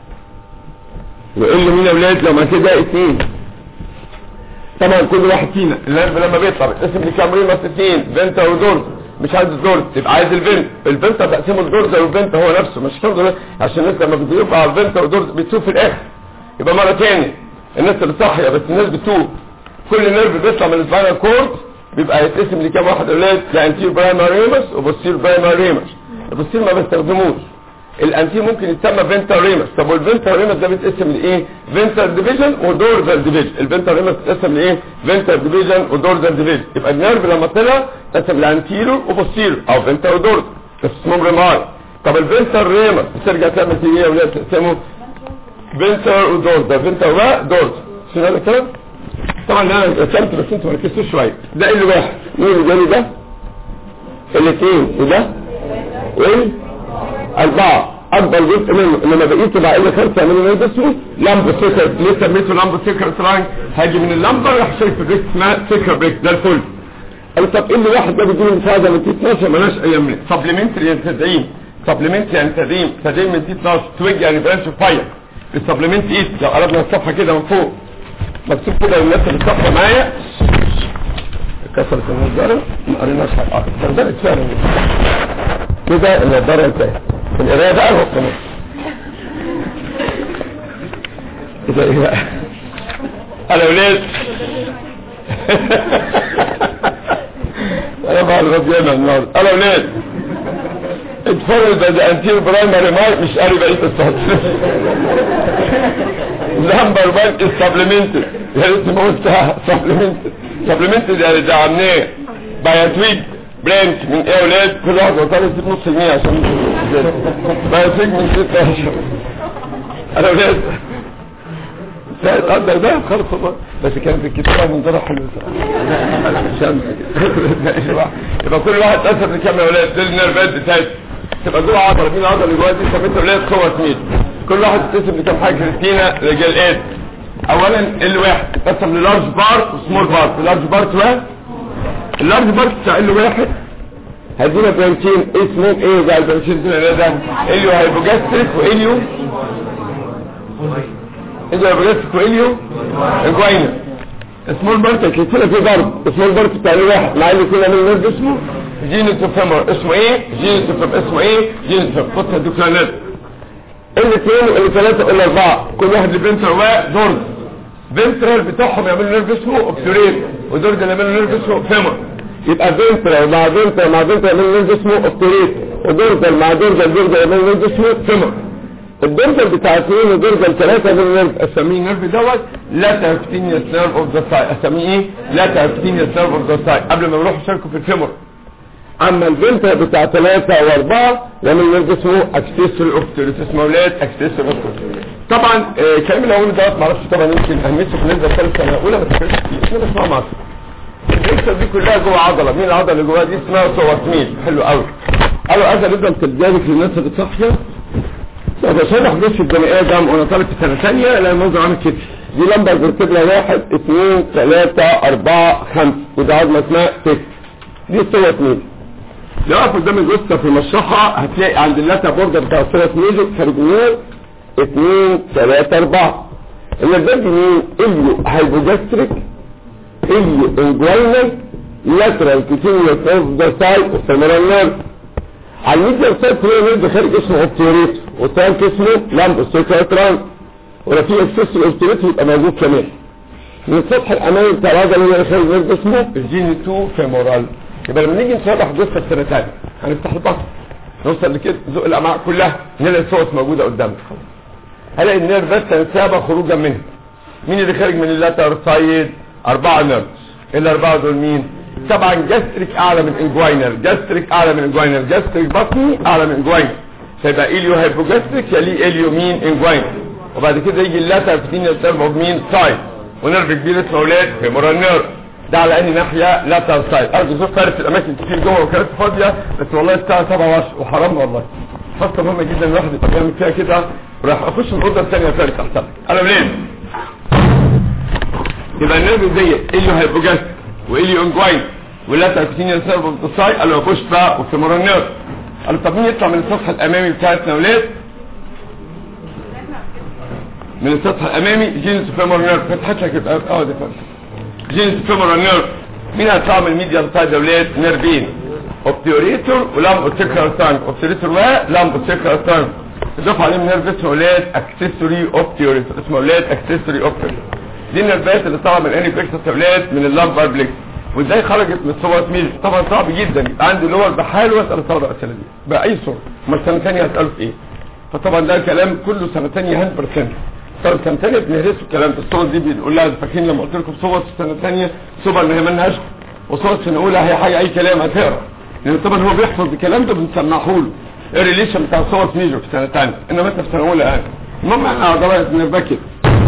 وال مين يا ولاد لما كده اثنين طبعا كل واحد فينا اللمب لما بيطلع بيتقسم لكام ريمة اثنين فينتا ودورز مش عايز الدورز يبقى عايز الفنت الفنت بقسمه الدورز والفنت هو نفسه مش كده عشان الناس لما بتجيب على الفنت والدورز بتسوق في الاخر يبقى مره تاني الناس اللي صاحيه بس الناس بتوه كل نيرف بيطلع من السباينال كورد بيبقى يتقسم لكام واحد اولاد لانتير برايمري ريمس وبوستير برايمري ريمس البوستير ما بستخدموش الانتي ممكن يتسمى فينتر ريمس طب والفينتر ريمس ده بيتقسم لايه فينتر ديفيجن ودورزال ديفيجن الفينتر ريمس بيتقسم لايه فينتر ديفيجن ودورزال ديفيجن يبقى النيرف لما طلع اتقسم لانتيرو وبوستيرو او فينتر ودورز بس اسمهم ريماي طب الفينتر ريمس بترجع تعمل ايه يا ولاد تقسمه فينتر ودورز ده فينتر ودورز شنو هذا الكلام طبعا انا رسمت بس انتوا ركزتوا شويه ده اللي واحد مين اللي جالي ده الاثنين وده وايه اربعه اكبر جزء منه انما بقيته بقى اللي خمسه من اللي اسمه لامبو سيكر ليه سميته لامبو سيكر تراين هاجي من اللمبه راح شايف بريك اسمها سيكر بريك ده الفل قال طب ايه اللي واحد ده بيجيله مساعده من تي 12 مالهاش اي من سبلمنتري يعني تدعيم سبلمنتري يعني تدعيم تدعيم من تي 12 تويج يعني برانش فاير السبلمنت ايه لو قلبنا الصفحه كده من فوق مكتوب كده الناس اللي الصفحه معايا كسرت النظاره ما قريناش حاجه اه استخدمت فعلا كده النظاره انتهت القرايه بقى هو كمان كده ايه بقى انا ولاد انا بقى الغضيانه النهارده انا ولاد اتفرج ده ده انتير برايمري مارك مش قاري بقيه السطر نمبر 1 is supplemented يا ريت ما قلتها supplemented supplemented يعني دعمناه باي تويت برانش من ايه ولاد كل واحد وصل نص جنيه عشان باي تويت من 16 انا ولاد ساعة قدر ده خلص الله بس كان في الكتاب من طرح حلو شمس يبقى كل واحد قسم لكام يا ولاد دي النيرفات بتاعتي تبقى جوه عضله مين العضله اللي جوه دي سميتها ولاد قوه مين كل واحد يتقسم لكام حاجه كريستينا رجال ايه اولا ال واحد اتقسم للارج بارت وسمول بارت اللارج بارت واحد اللارج بارت بتاع ال واحد هدينا برانشين اسمهم ايه بقى البرانشين دول ده اليو هايبوجاستريك واليو اليو هايبوجاستريك واليو انجوينا سمول بارت كتير في ضرب سمول بارت بتاع ال واحد مع اللي كنا من الناس اسمه جينيتو فيمور اسمه ايه جينيتو فيمور اسمه ايه جينيتو فيمور خد الدكانات الاثنين والثلاثة والاربعة كل واحد لبنتر ودورز فنترال بتاعهم يعملوا نيرف اسمه اوبتوريت ودورز اللي يعملوا نيرف اسمه فيمور يبقى فنترال مع فنترال مع فنترال يعملوا نيرف اسمه اوبتوريت ودورزال مع دورزال دورزال يعملوا نيرف اسمه فيمور الدورزال بتاع اثنين ودورزال ثلاثة يعملوا نيرف اسميه نيرف دوت لا ترفتينيوس نيرف اوف ذا ساي اسميه ايه لا ترفتينيوس نيرف اوف ذا ساي قبل ما نروح يشاركوا في الفيمور اما البنت بتاع ثلاثة واربعة لما الولد اسمه اكسسوري اوبتوريس اسمه اولاد اكسسوري اوبتوريس طبعا آه كلام الاول دوت معرفش طبعا يمكن اهميته في النسبة الثالثة سنة اولى ما تفرقش كتير احنا بنسمع مصر الجلسة دي كلها جوه عضلة مين العضلة اللي جواها دي اسمها صواتمين حلو قوي قالوا عايز نبدا تلجالك للناس اللي صاحية طب شرح بس البني ادم وانا طالب في سنة ثانية لان المنظر عامل كده دي لمبة برتبلة واحد اثنين ثلاثة اربعة خمسة وده عظمة اسمها ست دي الصواتمين لو واقف قدام الجثه في المشرحه هتلاقي عند اللاتا بوردر بتاع الثلاث ميزو خارجين اثنين ثلاثة اربعة النبات مين اليو هايبوجاستريك اليو انجوينال لاترال كتينيوس اوف ذا سايد وفيمورال نيرف على الميديا سايد كلنا نيرف خارج اسمه اوبتيوريت والتانك اسمه لامبو سيكاتران ولو في اكسس الاوبتيوريت يبقى موجود كمان من السطح الامامي بتاع العضله اللي خارج نيرف اسمه الجيني 2 فيمورال يبقى لما نيجي نشرح جثه سنه ثانيه هنفتح البطن نوصل لكده زق الامعاء كلها نلاقي الصوت موجوده قدامنا هلاقي النيرفات تنسابه خروجا منها مين اللي خارج من اللاتر سايد اربعه نيرفز الاربعه دول مين طبعا جاستريك اعلى من انجوينال جاستريك اعلى من انجوينال جاستريك بطني اعلى من انجوينال فيبقى اليو هايبوجاستريك يليه اليو مين انجوينال وبعد كده يجي اللاتر في نيرف مين سايد ونيرف كبير اسمه اولاد فيمورال نيرف ده على اني ناحية لا تنسايد ارجو زوج فارس الاماكن كتير جوه وكانت فاضية بس والله الساعة 7 وعشر وحرام والله خاصة مهمة جدا الواحد يبقى بيعمل فيها كده وراح اخش الاوضه الثانية ثالثة احسن انا منين يبقى النيرف زي اليو هايبوجاست واليو انجوين ولا تاكسينيا سيرف اوف ذا سايد قالوا اخش بقى وفيمورال نيرف قالوا طب مين يطلع من السطح الامامي بتاعتنا ولاد من السطح الامامي جينس فيمورال نيرف فتحت لك يبقى اه ده فرق جينس فيمورال نيرف مين هيطلع من الميديا سايد يا ولاد نيرفين اوبتيوريتور ولامب سيكرال تانك اوبتيوريتور ولامب سيكرال تانك اضاف عليهم نيرف اسمه اولاد اكسسوري اوبتيوريتور اسمه اولاد اكسسوري اوبتيوريتور دي النيرفات اللي طالعه من اني بلكسس اولاد من اللامبر بلكس وازاي خرجت من الصور ميل طبعا صعب جدا يبقى عندي لور بحاله واسال الطلبه الاسئله دي باي صوره امال سنه ثانيه هساله في ايه فطبعا ده كلام كله سنه ثانيه 100% طب سنه ثانيه بنهرسوا الكلام ده الصور دي بنقول لها فاكرين لما قلت لكم صور سنه ثانيه صور اللي هي مالهاش وصور سنه اولى هي حاجه اي كلام هتقرا لان طبعا هو بيحفظ الكلام ده بنسمعه له الريليشن بتاع صور ميجر في سنه ثانيه انما انت في سنه اولى يعني المهم احنا عضلات نبقى كده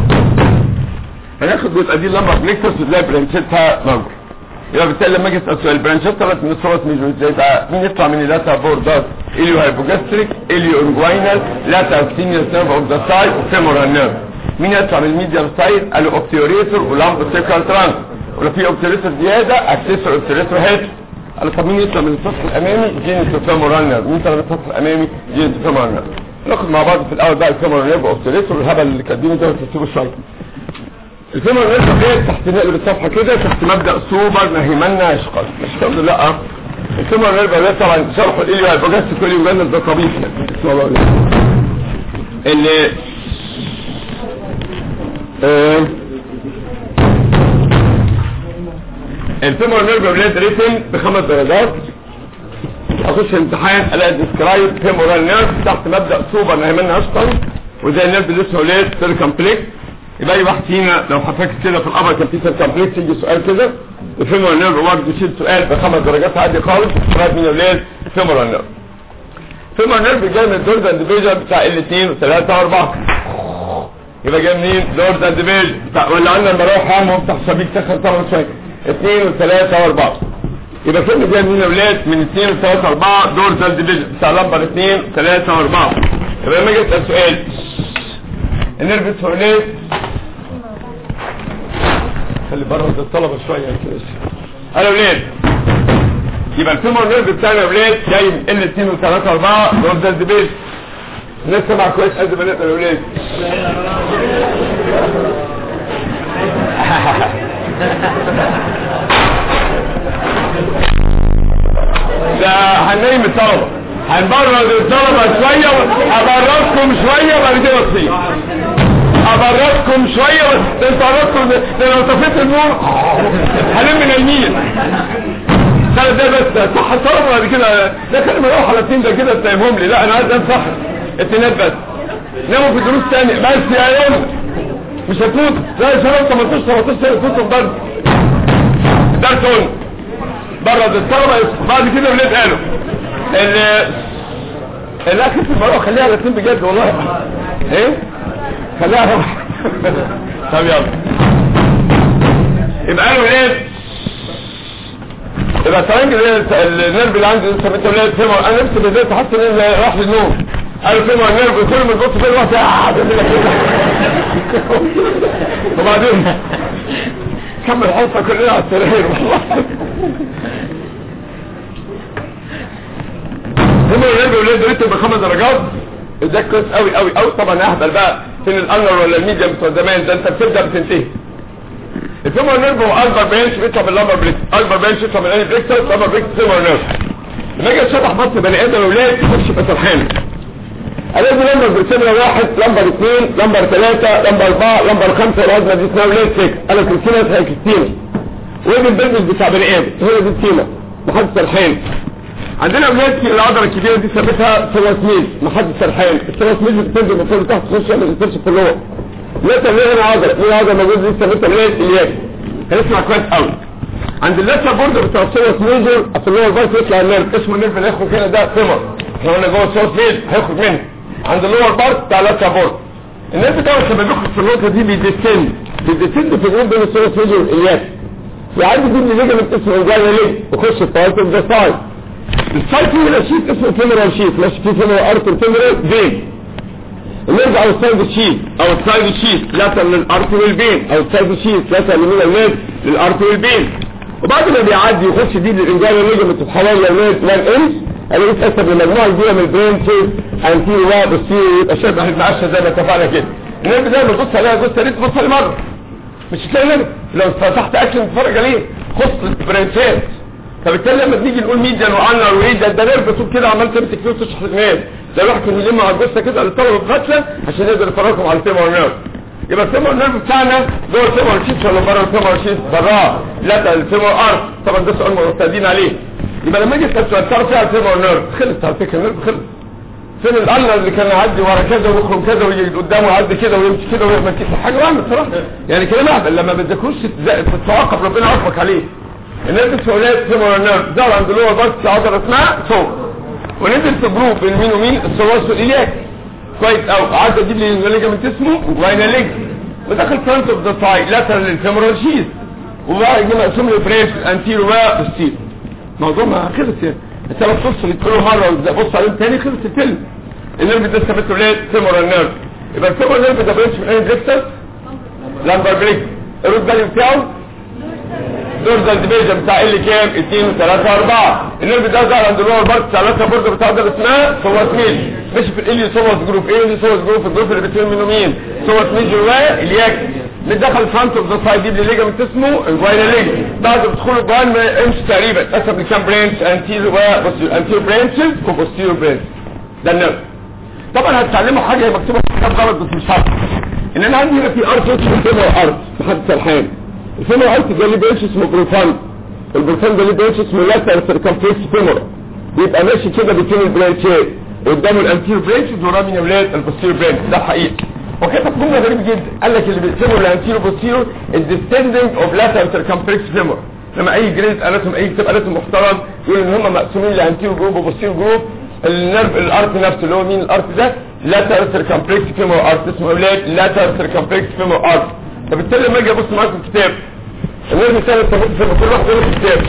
هناخد جزء دي لمبر بليكتس وتلاقي برانشيتها موجود يبقى بالتالي لما اجي اسال سؤال برانشات طلعت من الصوت ميجر ازاي بقى مين يطلع من اللاتا بوردات اليو هايبوجاستريك اليو اورجوينال لاتا سينيور نيرف اوف ذا سايد وفيمورال نيرف مين يطلع من الميديال سايد قالوا اوبتيوريتور ولامب سيكال ترانس ولو في اوبتيوريتور زياده اكسسور اوبتيوريتور هيد قالوا طب مين يطلع من السطح الامامي جينيتو فيمورال نيرف مين يطلع من السطح الامامي جينيتو فيمورال نيرف ناخد مع بعض في الاول بقى الفيمورال نيرف اوبتيوريتور والهبل اللي كاتبينه ده وتسيبوا شويه الفيلم الرئيسي جاي تحت نقل الصفحه كده تحت مبدا سوبر نهيمنا اشقل مش الحمد لله اه الفيلم الرئيسي ده طبعا شرح الاليو هيبقى كل يوجد ده طبيعي يعني اسمه الله عليه. اللي آه الفيلم الرئيسي ريتم بخمس درجات اخش امتحان الاقي ديسكرايب فيمورال نيرف تحت مبدا سوبر نهيمنا اشقل وزي النيرف اللي اسمه ليه سيركمبلكس يبقى اي واحد فينا لو حطيت كده في القبر كان في سيركمبلكس يجي سؤال كده الفيمورال نيرف برضه يشيل سؤال بخمس درجات عادي خالص لغايه من الليل الفيمورال نيرف الفيمورال نيرف جاي من الدورز اند ديفيجن بتاع الاثنين وثلاثه واربعه يبقى جاي منين دورز اند ديفيجن بتاع ولا عندنا المراوح عام وافتح شبيك سخن طبعا شويه اثنين وثلاثه واربعه يبقى كلمة جاي منين يا ولاد من اثنين وثلاثه واربعه دورز اند ديفيجن بتاع لمبر اثنين وثلاثه واربعه يبقى لما اجي اسال سؤال النيرف اسمه ليه خلي بره الطلبه شويه كده انا ولاد يبقى الفيمور نيرف بتاعنا يا ولاد جاي من ال 2 و 3 4 دول ده الدبيل الناس سمع كويس قد ما نقدر يا ولاد ده هننيم الطلبه هنبرد الطلبه شويه هبردكم شويه وبعد كده تصير ابردكم شوية بس انت قربتوا ده لو طفيت النور هلم نايمين ده ده بس صح الطلب بعد كده ده كان مروح على التين ده كده تسيبهم لي لا انا عايز انصح التينات بس ناموا في دروس تاني بس يا يوم مش هتموت لا يا شباب 18 17 سنه تفوتوا برد درس برد الطلبه بعد كده ولاد قالوا اللي الاكل في المروح خليها على التين بجد والله ايه خليها روح طب يلا يبقى قالوا ايه يبقى الترنج النيرف اللي عندي سميته اللي فيمور انا نفسي بالذات تحس ان راح للنوم قالوا فيمور النيرف كل ما تبص في الوقت وبعدين كمل الحصه كلنا على السرير والله فيمور النيرف اللي ريته بخمس درجات ده كويس قوي قوي قوي طبعا اهبل بقى فين الانر ولا الميديا بتوع زمان ده انت بتبدا بتنتهي الفيمور نيرف هو اكبر بنش بيطلع من اللمبر بريك اكبر بنش يطلع من الاني بريكتر لمبر بريك فيمور نيرف لما اجي اشرح بطن بني ادم اولاد يخش في سرحان الاقي لمبر بريك واحد لمبر اثنين لمبر ثلاثة لمبر اربعة لمبر خمسة الهضمة دي اسمها اولاد سكس انا كرسينا هي كريستينا وادي البيزنس بتاع بني ادم هي دي السيمة محدش سرحان عندنا اولاد في العضله الكبيره دي سميتها سواسميل محدش سرحان السواسميل بتنزل من فوق تحت تخش ما تنزلش في اللور لسه ليه هنا عضله ليه عضله موجوده دي سميتها اولاد الياك هنسمع كويس قوي عند اللثه بورد بتاع السواسميل في اللور بايت يطلع النيرف اسمه النيرف اللي هيخرج هنا ده فيمر احنا قلنا جوه السواسميل هيخرج منه عند اللور بارت بتاع اللثه بورد النيرف ده لما بيخرج في النقطه دي بيديسند بيديسند في الجنب بين السواسميل والالياك يعدي دي اللي ليجمنت اسمه الجايه ليه يخش في طاوله الدفاعي السايت هنا شيت اسمه فيمورال شيت ماشي في فيمورال ارتر فيمورال بين نرجع على السايد شيت او السايد شيت لاتر للارتر والبين او السايد شيت لاتر لمين الناس للارتر والبين وبعد ما بيعدي يخش دي للانجال الليجمنت بحوالي اولاد 1 انش الاقيه اتقسم لمجموعه كبيره من البرين شيت انتيرو واب وستيرو يبقى شبه المعشه زي ما اتفقنا كده الناس دايما بتبص عليها بص يا ريت تبص عليه مره مش هتلاقي نبي لو فتحت اكشن تتفرج عليه خص البرنسات فبالتالي لما بنيجي نقول ميديان وانر وايه ده ده نيرف طول كده عمال تمسك فيه وتشرح الناس ده الواحد كان يلم على الجثه كده للطلبه بفتله عشان يقدر يفرجهم على الفيمور نيرف يبقى الفيمور نيرف بتاعنا جوه الفيمور شيت ولا بره الفيمور شيت براه لا ده الفيمور ارت طبعا ده سؤال معتادين عليه يبقى لما اجي اسال تعرف ايه على الفيمور نيرف خلص على فكره النيرف خلص فين الالر اللي كان يعدي ورا كذا ويخرج كذا ويجي قدامه يعدي كده ويمشي كده ويعمل كده حاجه وهم بصراحه يعني كلام اهبل لما ما بتذاكروش تتوقف ربنا يعاقبك عليه الناس اولاد فيمور نيرف ظهر عند اللور بس عضله اسمها صوت ونزل في جروب بين مين ومين الثلاثي والالياك كويس او عدى دي اللي ليجامنت اسمه وجواينا ليج ودخل فرونت اوف ذا ثاي لاترال للفيمورال شيز وبقى يجي مقسوم لفريش انتيرو بقى بالسير الموضوع ما خلص يعني انت لو تفصل كل مره بص عليهم تاني خلص الفيلم النيرف ده ثبت ولاد فيمورال نيرف يبقى الفيمورال نيرف ده بريتش من اي ديكتس لامبر بريك الروت فاليو بتاعه دورزال ديفيجن بتاع ال كام 2 و3 و4 النيرف ده ظهر عند اللور بارت بتاع اللاتر بورد بتاع ده اسمها سوات ميل ماشي في الاليو سوات جروب ايه اللي سوات جروب الجروب اللي بتوين منه مين سوات ميل جواه الياك متدخل فرونت اوف ذا سايد دي ليجامنت اسمه الجواينا ليج بعد ما تدخل الجوان ما امشي تقريبا قسم لكام برانش انتيرو وبوستيرو انتيرو برانشز وبوستيرو برانش ده النيرف طبعا هتتعلموا حاجه هي مكتوبه في الكتاب غلط بس مش فاهم ان انا عندي هنا في ارت اسمه فيمور ارت لحد سرحان الفيمور ارت ده ليه برانش اسمه بروفان البروفان ده ليه برانش اسمه لاتر سيركمفلكس فيمور بيبقى ماشي كده بين البرانشات قدامه الانتيرو برانشز وراه من اولاد البوستيرو برانش ده حقيقي وكتب جمله غريبه جدا قال لك اللي بيقسموا الانتيرو بوستيرو الديسندنج اوف لاتر سيركمفلكس فيمور لما اي جريد اناتوم اي كتاب اناتوم محترم يقول ان هم مقسومين لانتيرو جروب وبوستيرو جروب النرف الارت نفسه اللي هو مين الارت ده لاتر سيركمفلكس فيمور ارت اسمه اولاد لاتر سيركمفلكس فيمور ارت فبالتالي لما اجي ابص معاكم الكتاب النرف الثاني التفاصيل في كل واحد يقول الكتاب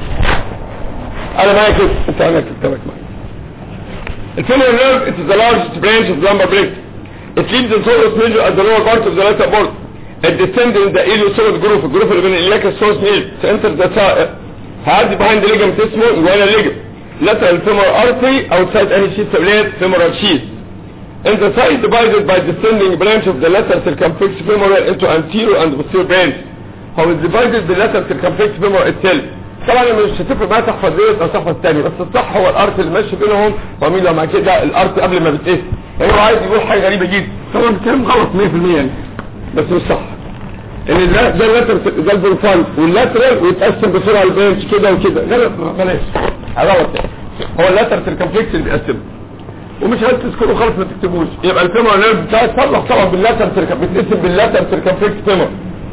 انا معايا كده انت عندك كتابك معايا الفيمور نيرف it is the largest branch of lumbar brain it leaves the soleus major at the lower part of the lateral board it descends in the iliopsoas group الجروف اللي بين الالياك والسوس نيل to enter the side هعدي behind the ligament اسمه inguinal ligament lateral femoral artery outside any sheath tablet femoral sheath. And the side divided by descending branch of the lateral circumflex femoral into anterior and posterior branch. هو divided the lateral circumflex femoral itself. طبعا مش هتفرق معايا تحفظ ديت او تحفظ تاني بس الصح هو الارت اللي ماشي بينهم ومين لو مع كده الارت قبل ما بتقيس يعني هو عايز يقول حاجه غريبه جدا طبعا الكلام غلط 100% يعني بس مش صح ان ده ده اللاتر ده البروفان واللاترال ويتقسم بسرعه البرانش كده وكده غلط بلاش غلط هو اللاتر سيركمفلكس اللي بيقسمه ومش عايز تذكره خالص ما تكتبوش يبقى الفيمور نيرف بتاعي تصلح طبعا باللاتر سيركمفلكس بيتقسم باللاتر سيركمفلكس فيمور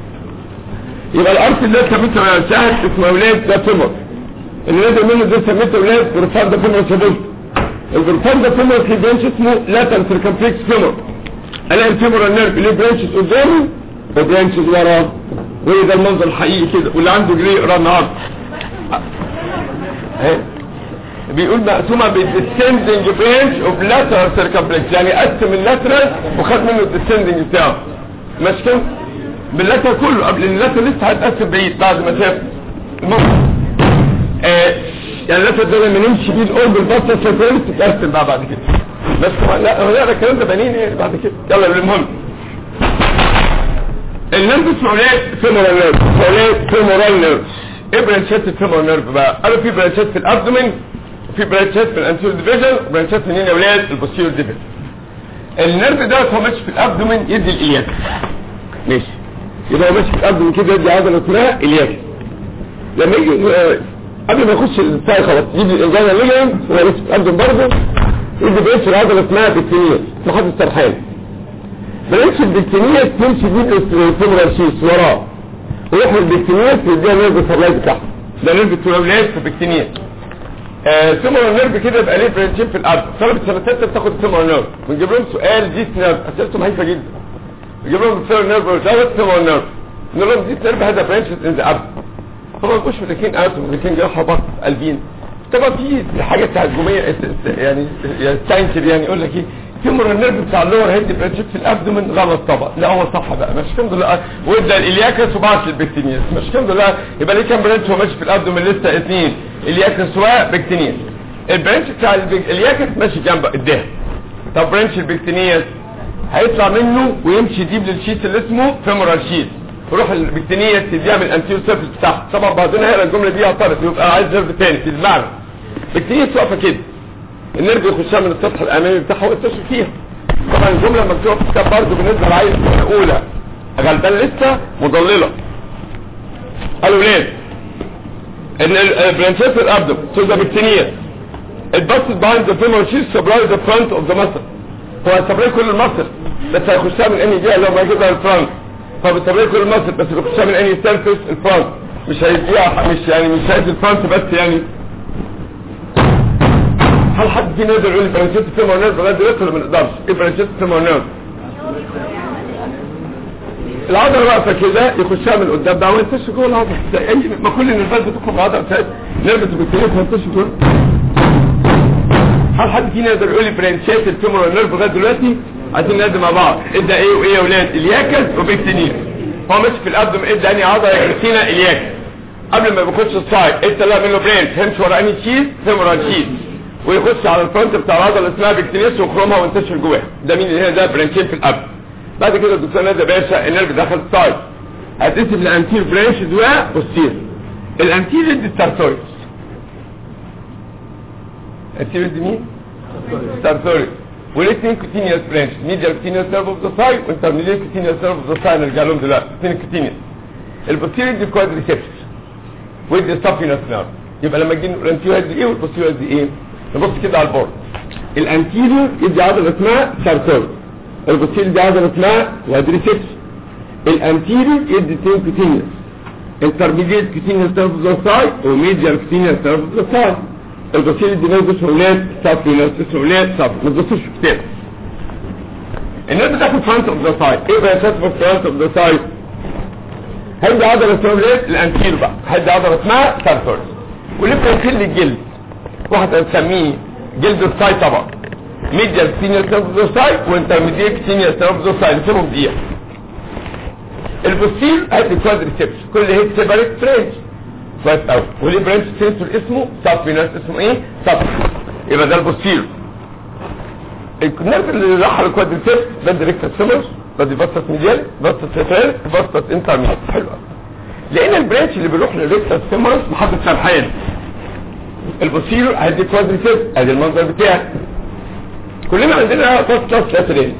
يبقى الارت اللي سميته يا شاهد اسمه اولاد ده فيمور اللي نازل منه ده سميته اولاد بروفان ده فيمور سبوت البروفان ده فيمور في برانش اسمه لاتر سيركمفلكس فيمور الاقي الفيمور نيرف ليه برانشز قدامه وبرانشز وراه وهي ده المنظر الحقيقي كده واللي عنده جري يقرا النهارده اهي بيقول مقسومه بالديسندنج برانش اوف لاترال سيركمفلكس يعني قسم اللاترال وخد منه الديسندنج بتاعه ماشي كده باللاترال كله قبل اللاترال لسه هيتقسم بعيد بعد ما شاف المهم آه يعني اللاترال ده لما نمشي بيه الاوربل باستا سيركمفلكس تتقسم بقى بعد كده بس طبعا لا هو لا الكلام ده بنين ايه بعد كده يلا المهم النيرف اسمه ايه فيمورال نيرف ايه فيمورال نيرف ايه برانشات الفيمورال نيرف بقى قالوا في برانشات في الابدومين وفي برانشات في الانتيريور ديفيجن وبرانشات منين يا اولاد البوستيريور ديفيجن النيرف ده هو ماشي في الابدومين يدي الالياك ماشي يبقى هو ماشي في الابدومين كده يدي عضله اسمها الياك لما يجي آه، قبل ما يخش الساي خلاص يجي الانجانا ليجن هو ماشي في الابدومين برضه يدي بيش العضله اسمها بكتينيا لحد السرحان برانش البكتينيا تمشي بيه الفيمورال شيس وراه ويحمل البكتينيا تديها نيرف سبلاي بتاعها ده نيرف التولاد في البكتينيا سيمولار نيرف كده يبقى ليه برانشين في الارض طلبه سنه ثالثه بتاخد سيمولار نيرف بنجيب لهم سؤال ديس نيرف اسئلته هايفه جدا بنجيب لهم سيمولار نيرف وثلاث سيمولار نيرف نقول لهم ديس نيرف هذا برانش ان ذا ارض طبعا مش مدركين اتوم مدركين جراحه بط قلبين طبعا في حاجه تهجميه يعني ستاينكر يعني يقول لك ايه تمر النيرف بتاع اللور هيد برانشيت في الابدومن غلط طبعا لا هو صح بقى مش الحمد لله ويبدا الالياكس وبعت البكتينيس مش الحمد لله يبقى ليه كام برانش هو ماشي في الابدومن لسه اثنين الياكس وبكتينيس البرانش بتاع البك- الياكس ماشي جنب الدهن طب برانش البكتينيس هيطلع منه ويمشي ديب للشيت اللي اسمه فيمورال شيت تروح البكتينيه تديها من الانتيرو سيرفيس بتاعها طبعا بعدين هيقرا الجمله دي اعترض يبقى عايز نيرف تاني في المعنى بكتينيه واقفه كده النيرف يخشها من السطح الامامي بتاعها ويتصل فيها طبعا الجمله مكتوبه في الكتاب برضه بالنسبه للعيل الاولى غلبان لسه مضلله قالوا ليه ان البرانشات الابدو سوزا بكتينيه الباست behind the femoral sheath supply the front of the muscle هو هيسبلاي كل المصل بس هيخشها من انهي جهه لو ما كده الفرونت فبيسبلاي كل المصل بس بيخشها من انهي سيرفيس الفرونت مش هيديها مش يعني مش هيدي الفرونت بس يعني هل حد فينا يقدر يقول لي برانشيت فيمور نيرف لغايه دلوقتي ولا ما نقدرش ايه برانشيت فيمور نيرف العضله واقفه كده يخشها من قدام ده وينتش جوه العضله زي اي ما كل النيرفات بتخرج العضله بتاعت نيرف بتبتدي تنتش جوه هل حد فينا يقدر يقول لي برانشات الفيمور نيرف لغايه دلوقتي عايزين نقدم مع بعض ادى ايه وايه يا اولاد الياكس وبيكتينيا هو ماشي في الابدوم ادى انهي عضله يا كريستينا الياكس قبل ما بيخش السايد ادى لا منه برانش همش ورا انهي تشيز فيمورال تشيز ويخش على الفرونت بتاع العضله اسمها بكتينيس ويخرمها وينتشر جواها ده مين اللي هنا ده برانشين في الابدوم بعد كده الدكتور نادي باشا النيرف دخل السايد هتقسم الانتير برانشز وبوستير الانتير دي التارتوريس الانتير دي مين؟ التارتوريس والاثنين كوتينيوس برانش ميديال كوتينيوس نيرف اوف ذا سايد وانترميديال كوتينيوس نيرف اوف ذا سايد نرجع لهم دلوقتي الاثنين كوتينيوس البوستير دي كوادريسيبس ودي سافينوس نيرف يبقى لما تجي الانتيريور دي ايه والبوستيريور دي ايه نبص كده على البورد الانتيريور يدي عضله اسمها سارتوريس البوستيريور دي عضله اسمها كوادريسيبس الانتيريور يدي اثنين كوتينيوس انترميديت كوتينيوس نيرف اوف ذا سايد وميديال كوتينيوس نيرف اوف ذا سايد البوستيريور دي نيرف اسمه ولاد سافينوس اسمه ولاد سافينوس ما تبصوش في كتاب الناس بتاخد فرونت اوف ذا سايد ايه بقى اساس فرونت اوف ذا سايد هيدي عضله اسمها ولاد الانتير بقى هيدي عضله اسمها سارتورس وليه بتنقل الجلد واحد هنسميه جلد السايد طبعا ميديال سينيور سيرف ذا سايد وانترميديت سينيور سيرف ذا سايد نسيبهم دقيقه البوستير هيدي كوادريسيبس كل هيد سيبريت فرنش كويس قوي وليه برانش سنسور اسمه سافينس اسمه ايه سافينس يبقى ده البوستير النيرف اللي راح على الكوادريسيبس ده ديريكت سيمرز ده دي فاستس ميديال فاستس سيتال فاستس انترميديال حلو قوي لان البرانش اللي بيروح للريكتس سيمرز محطه سرحان البوستير هيدي كوادريسيبس ادي المنظر بتاعي كلنا عندنا فاستس لاترال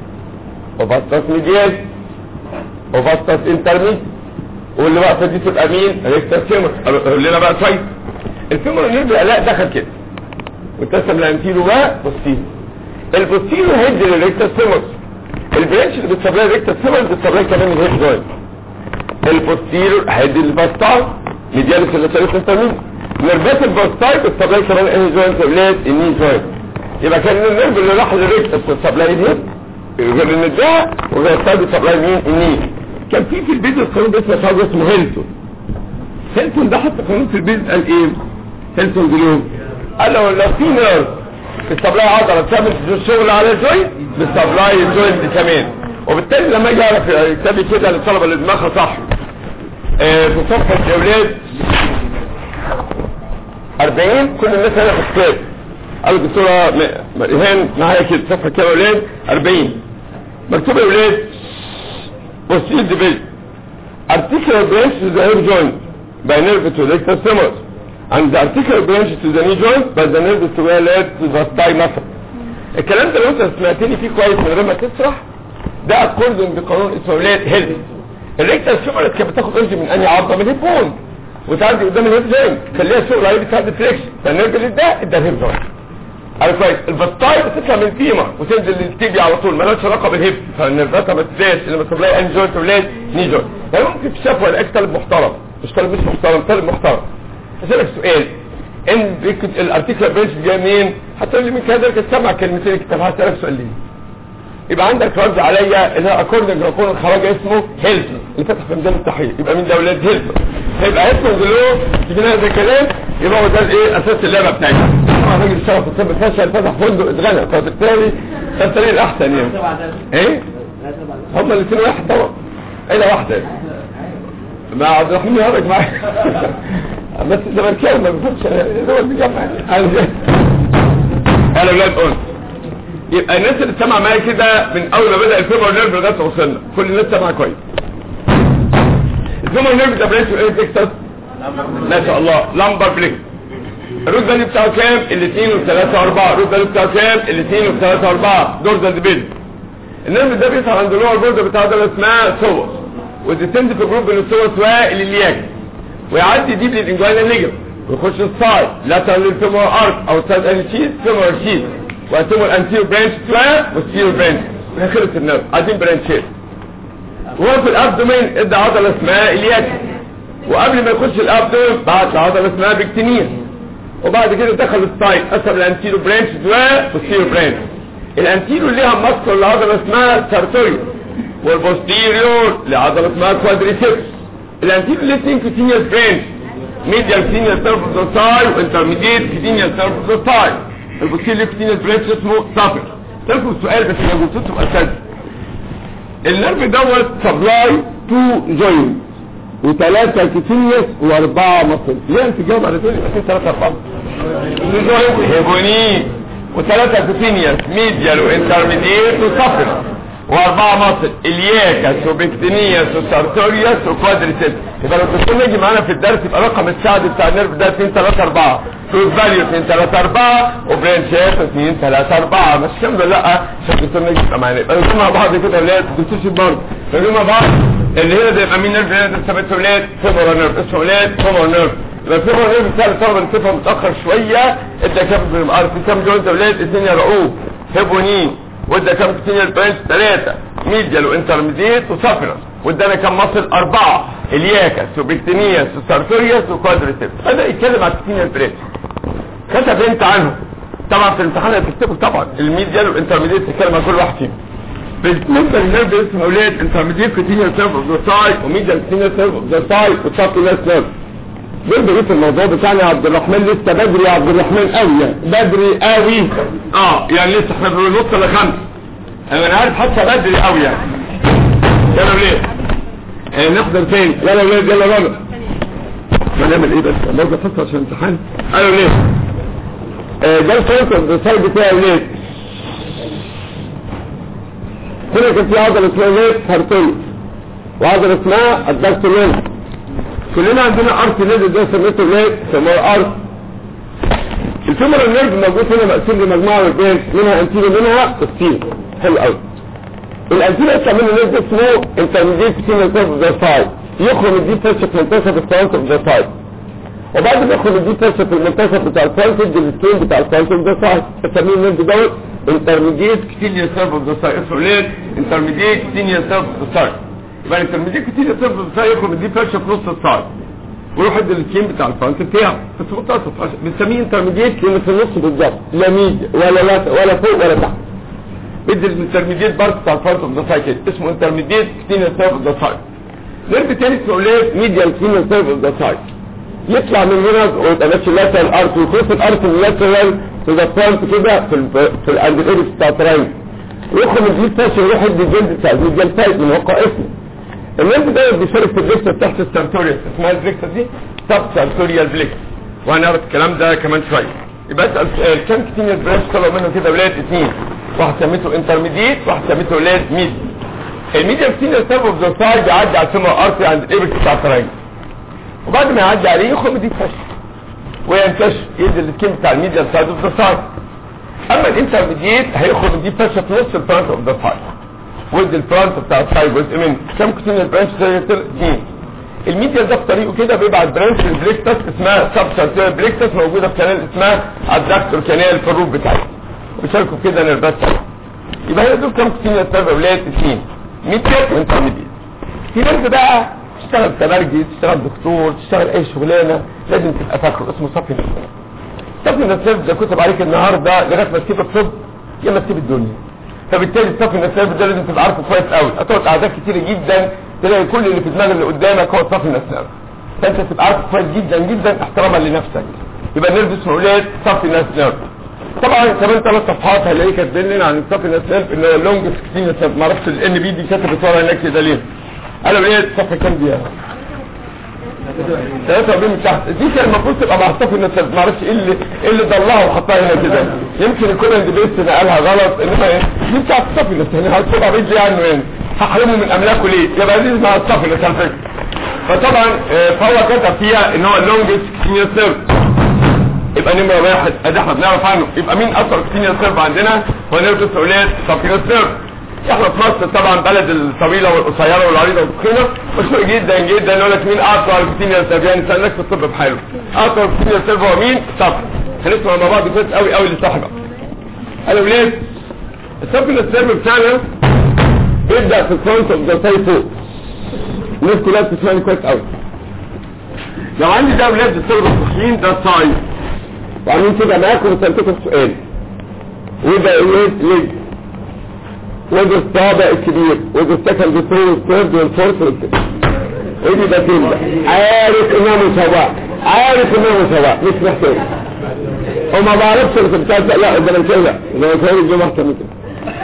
وفاستس ميديال وفاستس انترميديال واللي واقفه دي تبقى مين ريكتر فيمر قول لنا بقى طيب الفيمر نيرف لا دخل كده واتسم لانتيرو بقى بوستيرو البوستيرو هيدي للريكتر فيمر البرانش اللي بتسبلاي الريكتر فيمر بتسبلاي كمان الهيد جوينت البوستيرو هيدي الباستاي ميديالس اللي سالت انترمين نيرفات الباستاي بتسبلاي كمان الهيد جوينت ولاد الني جوينت يبقى كان النيرف اللي راح للريكتر بتسبلاي الهيد غير ان ده وغير السايد بتسبلاي مين الني كان في في البيت القانون ده اسمه حاجه اسمه هيلتون هيلتون ده حتى قانون في البيت قال ايه هيلتون جلوب قال لو لو في نيرف بتسبلاي عضله بتعمل شغل على جوينت بتسبلاي جوينت كمان وبالتالي لما اجي اعرف كتابي كده للطلبه اللي دماغها صح آه في صفحه يا اولاد 40 كل الناس هنا في الكتاب قال الدكتوره ريهان معايا كده صفحه كده يا اولاد 40 مكتوب يا اولاد posterior division. Articular branch to the hip joint by nerve to the rectus femoris. And the articular branch to the knee joint by the nerve to the leg to the thigh muscle. الكلام ده لو انت سمعتني فيه كويس من غير ما تسرح ده اكوردنج بقانون اسمه ولاد هيلث الريكتس فيمورس كانت بتاخد انرجي من انهي عضله من الهيب بون وتعدي قدام الهيب جوينت خليها شغل عليه بتاع فريكشن فالنيرف اللي ده ادى الهيب جوينت على كويس الفستاي بتطلع من الفيما وتنزل للتيبي على طول مالهاش علاقه بالهيب فالنرفاتها ما تزاش اللي بتلاقي ان جوينت ولاد ني جوينت يعني ممكن في شفوه الاقي طالب محترم مش طالب مش محترم طالب محترم اسالك سؤال ان الارتيكل برينش جاي منين هتقول لي من كده كنت سامع كلمتين الكتاب هسالك سؤال ليه يبقى عندك رد عليا اللي هو اكوردنج يكون الخراج اسمه هيلث اللي فتح في ميدان التحرير يبقى مين ده اولاد هيلث هيبقى هيلث له تيجي لنا ده كلام يبقى هو ده الايه اساس اللعبه بتاعتنا طبعا الراجل اشتغل في الطب فشل فتح فندق اتغنى فبالتالي ده الطريق الاحسن يعني ايه هما الاثنين واحد طبعا عيله واحده مع عبد الرحمن يهرج معايا بس الزمالكاوي ما بيفهمش هو بيجمع انا ولاد قلت يبقى الناس اللي سمع معايا كده من اول ما بدا الفيبر نيرف لغايه ما وصلنا كل الناس سمع كويس الفيمور نيرف ده برانش ايه بليكسس ما شاء الله لامبر بليكس الروت فاليو بتاعه كام؟ الاثنين والثلاثة واربعة الروت فاليو بتاعه كام؟ الاثنين والثلاثة واربعة دورزال ديبيد النيرف ده بيظهر عند اللور بوردر بتاع ده اسمها سوس وديسند في جروب بين السوس والإلياك ويعدي دي للانجوانال ليجر ويخش السايد لاترال للفيمور ارك او سايد انشيت فيمور شيت ويتم الانتيرو برانش سوا والسيرو برانش خلص النيرف قاعدين برانشات وهو في الابدومين ادى عضلة اسمها الياك وقبل ما يخش الابدومين بعت عضلة اسمها بكتينيا وبعد كده دخل السايد قسم الانتيرو برانش والسيرو برانش الانتيرو ليها مصر لعضلة اسمها سارتوريو والبوستيريور لعضلة اسمها كوادريسيبس الانتيرو ليه اثنين كتينيال برانش ميديال كتينيال سيرف دوساي وانترميديت كتينيال سيرف دوساي البوستيريور كتينيال برانش اسمه سافر تلكم السؤال بس لو جبتوه تبقى اساسي النرف دوت سبلاي تو جوينت وثلاثة كتينيس واربعة مصل ليه انت تجاوب على دول يبقى في ثلاثة اربعة هيبوني وثلاثة كتينيس ميديال وانترميديت وصفر واربعة مصل الياكس وبكتينيس وسارتوريوس وكوادريسيس يبقى لو الدكتور يجي معانا في الدرس يبقى رقم السعد بتاع النرف ده 2 3 4 روت فاليو 2 3 4 وبرانشات 2 3 4 مش الحمد لله عشان الدكتور يجي يبقى معانا يبقى نجمع بعض كده ولاد الدكتور برضه نجمع بعض اللي هنا ده يبقى مين نيرف هنا ده ثابت ولاد فيبر نيرف اسمه ولاد فيبر نيرف يبقى الفيبر نيرف بتاع الطلبه اللي بتفهم متاخر شويه ادى كام بالمقار في كام جوينت ولاد اثنين يا رؤوف هيبونين وادى كام كتينيال برانش ثلاثة ميديال وانترميديت وسافرس وادانا كام مصل اربعة الياكس وبكتينياس وسارتوريوس وكوادريسيبس هذا يتكلم على الكتينيال برانش كتب انت عنه طبعا في الامتحان هتكتبه طبعا الميديال والانترميديت تتكلم عن كل واحد فيهم بالنسبه للنيرف اسمه اولاد انترميديت كتينيال سيرف اوف ذا سايد وميديال كتينيال سيرف اوف ذا سايد وسارتوريوس نيرف دول بقيت الموضوع بتاعنا يا عبد الرحمن لسه بدري يا عبد الرحمن قوي يعني بدري قوي اه يعني لسه احنا في النص ولا خمس انا عارف حتى بدري قوي يعني يلا وليه آه نحضر تاني يلا ولاد يلا يلا ما نعمل ايه بس لازم احط عشان امتحان ايوه ليه آه ده الفوكس السايد بتاعي وليه هنا كان في عضله اسمها ليه هارتولي وعضله اسمها الدكتورين كلنا عندنا ارت نيرف ده سميته ليه سموه ارت الفيمور النيرف موجود هنا مقسوم لمجموعه من ايه منها انتيرو منها اوستيرو حلو قوي الانتيرو يطلع منه نيرف اسمه انترميديت سينال كورف ذا سايد يخرج الديب فيش في منتصف الفرونت اوف ذا سايد وبعد ما يخرج الديب فيش في المنتصف بتاع الفرونت يدي السكين بتاع الفرونت اوف ذا سايد تسميه النيرف دوت انترميديت كتينيال سيرف اوف ذا سايد اسمه ليه انترميديت كتينيال سيرف اوف ذا سايد يبقى الانترميديت كتينيال سيرف اوف ذا سايد يخرج الديب فيش في نص السايد ويروح يدي السكين بتاع الفرونت بتاعه بس منتصف بنسميه انترميديت لانه في النص بالظبط لا ميد ولا لا ولا فوق ولا تحت بدي الانترميديت بارت بتاع الفرونت اوف ذا سايد اسمه انترميديت كتينيال سيرف اوف ذا سايد نيرف تاني اسمه ليه ميديال كتينيال سيرف اوف ذا سايد يطلع من هنا ويبقى ماشي لاترال ارت ويخش الارت اللاترال في ذا فرونت كده في ال في العند الايرس بتاع التراين ويخرج من الجلد فاش يروح يدي الجلد بتاع الجلد سايد من وقع اسمه النيرف ده بيشارك في الفليكسة تحت السارتوريوس اسمها الفليكسة دي سب سارتوريال فليكس وهنعرف الكلام ده كمان شوية يبقى اسال سؤال كم كتير برانش طلعوا منهم كده ولاد اثنين واحد سميته انترميديت واحد سميته ولاد ميد الميديا كتير سيرف اوف ذا سايد بيعدي على السمر ارتي عند الايبكس بتاع التراين وبعد ما يعدي عليه يخرج دي فشل وينتشر يدي السكين بتاع الميديا سايد اوف ذا سايد اما الانترميديت هيخرج دي فشل في نص الفرونت اوف ذا سايد ودي الفرونت بتاع السايد جزء منه كم كتير برانش اثنين الميديا ده في طريقه كده بيبعت برانش البريكتس اسمها سب سارتيريال بريكتس موجوده في كانال اسمها ادكتور كانال في الروب بتاعي بيشاركوا كده نيرفات يبقى هي دول كام كتير سيرف اولاد اثنين ميديا وانترميديت في ناس بقى تشتغل تبرجي تشتغل دكتور تشتغل اي شغلانه لازم تبقى فاكره اسمه صفي نفسه صفي نفسه ده كتب عليك النهارده لغايه ما تسيب الطب يا ما تسيب الدنيا فبالتالي الصف النفسي ده لازم تبقى عارفه كويس قوي هتقعد اعداد كتير جدا تلاقي كل اللي في دماغ اللي قدامك هو الصف النفسي فانت تبقى عارفه كويس جدا جدا احتراما لنفسك يبقى نيرف اسمه ولاد صف النفسي طبعا كمان ثلاث صفحات هلاقيه كاتبين لنا عن الصف النفسي ان لونج سكتين ما اعرفش الان بي دي كتبت ورا هناك كده ليه انا ولاد صفحه كام دي ثلاثة وبين من تحت دي كان المفروض تبقى مع الصف النفسي ما اعرفش ايه اللي ايه اللي ضلها وحطها هنا كده يمكن يكون عند بيت نقلها غلط انما ايه دي بتاعت الصف النفسي يعني هتبقى بعيد ليه عنه يعني هحرمه من املاكه ليه يبقى دي مع الصف النفسي على فكره فطبعا آه، فهو كتب فيها ان هو اللونجست كتينيا سيرف يبقى نمرة واحد ادي احنا بنعرف عنه يبقى مين اثر كتينيا سيرف عندنا هو نيرفس اولاد سابينوس سيرف احنا في مصر طبعا بلد الطويلة والقصيرة والعريضة والتخينة مشهور جدا جدا يقول لك مين اثر كتينيا سيرف يعني سألناك في الطب بحاله اثر كتينيا سيرف هو مين صفر هنسمع مع بعض كويس قوي قوي لصاحبك قالوا ولاد السابينوس سيرف بتاعنا بيبدأ في الفرونت اوف ذا ساي فوق الناس كلها بتسمعني كويس قوي لو عندي ده اولاد السرب الصحيين ده الصايم وعاملين كده معاكم وسألتكم سؤال وده ايه ليه وده الصابع الكبير وده السكند فور والثيرد والفورث والفيفث ودي ده كده عارف انها مساواة عارف انها مساواة مش محتاج وما بعرفش انت بتاعت لا ده انا كده لا ده انا كده الجمعة احسن من كده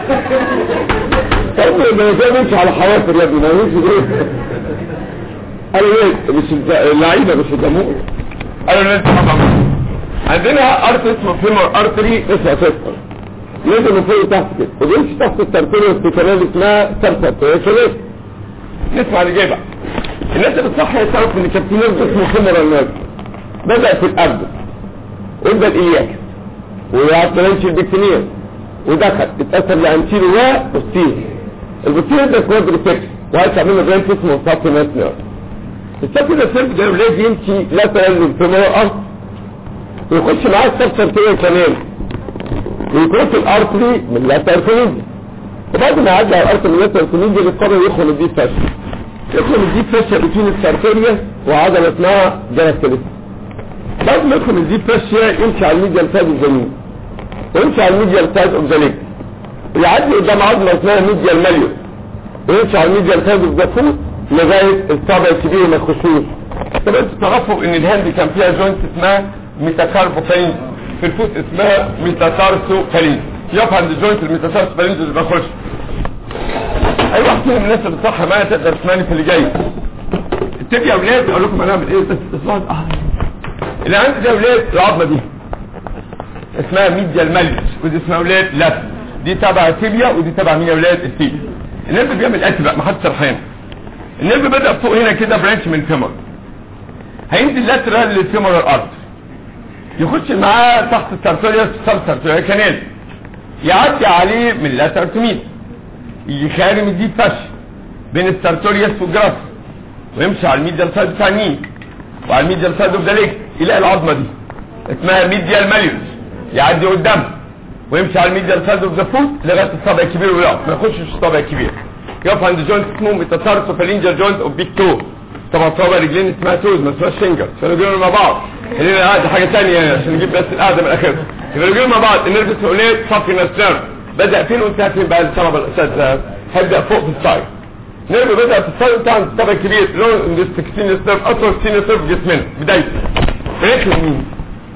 طيب ده انا كده مش على حوافر يا ابني ما يمشي ايه قالوا ايه مش الد- اللعيبه مش الجمهور قالوا ليه طبعا عندنا ارت اسمه فيمور ارتري اسمه تسفر ينزل من فوق تحت كده وبيمشي تحت الترتيب في كلام اسمها سرسر نسمع اللي جاي بقى الناس اللي صح يعرف ان كابتن اسمه فيمور الناس بدأ في الارض وابدا الاياك ويعطي لانش البكتيريا ودخل اتأثر لانتيرو وبوستير البوستير ده كوادريفكس وهيطلع منه برانش اسمه سابتينات نيرف السبب ده السبب ده ولاد يمشي لا تقلل في مرأة ويخش معاه السبسر كده كمان ويكروس الارتري من لا تركنين وبعد ما يعدي على الارتري من لا تركنين دي بيضطر يدخل الديب فاشل يدخل الديب فاشل بين السارتوريا وعضلة اسمها جلاستيلس بعد ما يدخل الديب فاشل يمشي على الميديال سايد اوف ذا ني ويمشي على الميديال سايد اوف ذا ليج ويعدي قدام عظمة اسمها ميديال ماليو ويمشي على الميديال سايد اوف ذا فوت لغاية الصابع الكبير ما يخشوش طب انتوا تعرفوا ان الهند كان فيها جوينت اسمها ميتاكاربوكالين في الفوت اسمها ميتاتارسوكالين يقف عند جوينت الميتاتارسوكالين اللي بخش اي واحد فيهم من الناس اللي صح معايا تقدر تسمعني في اللي جاي اتفقوا يا اولاد اقول لكم هنعمل ايه بس اسمعوا آه. اللي عندي ده يا اولاد العظمه دي اسمها ميديا الملج ودي اسمها اولاد لف دي تبع التيبيا ودي تبع مين يا اولاد التيبيا النرف بيعمل اكل بقى ما حدش سرحان النرف بدأ فوق هنا كده برانش من الفيمر هينزل لاترال للفيمر الارض يخش معاه تحت السارتوريوس سب سارتوريا كانال يعدي عليه من اللاتر تميد يجي خارج من الديب فش بين السارتوريوس والجراس ويمشي على الميديال سايد بتاع النين وعلى الميديال سايد اوف ذا ليج يلاقي العظمه دي اسمها ميديال ماليوس يعدي قدام ويمشي على الميديال سايد اوف ذا فوت لغايه الصابع الكبير ويقف ما يخشش الصابع الكبير يقف عند جوينت اسمه ميتاتارسوفالينجر جوينت اوف بيك تو طبعا صوابع رجلين اسمها توز ما اسمهاش فينجر كانوا بيقولوا مع بعض خلينا قاعده حاجه ثانيه يعني عشان نجيب بس القعده من الاخر كانوا بيقولوا مع بعض النيرف السؤوليه صفي نستر بدا فين وانتهى فين بعد الطلبه الاساتذه هيبدا فوق في السايد نيرف بدا في السايد بتاع الطبع الكبير لون الاستكسين نستر اطول سين نستر في جسمنا بدايته ريت مين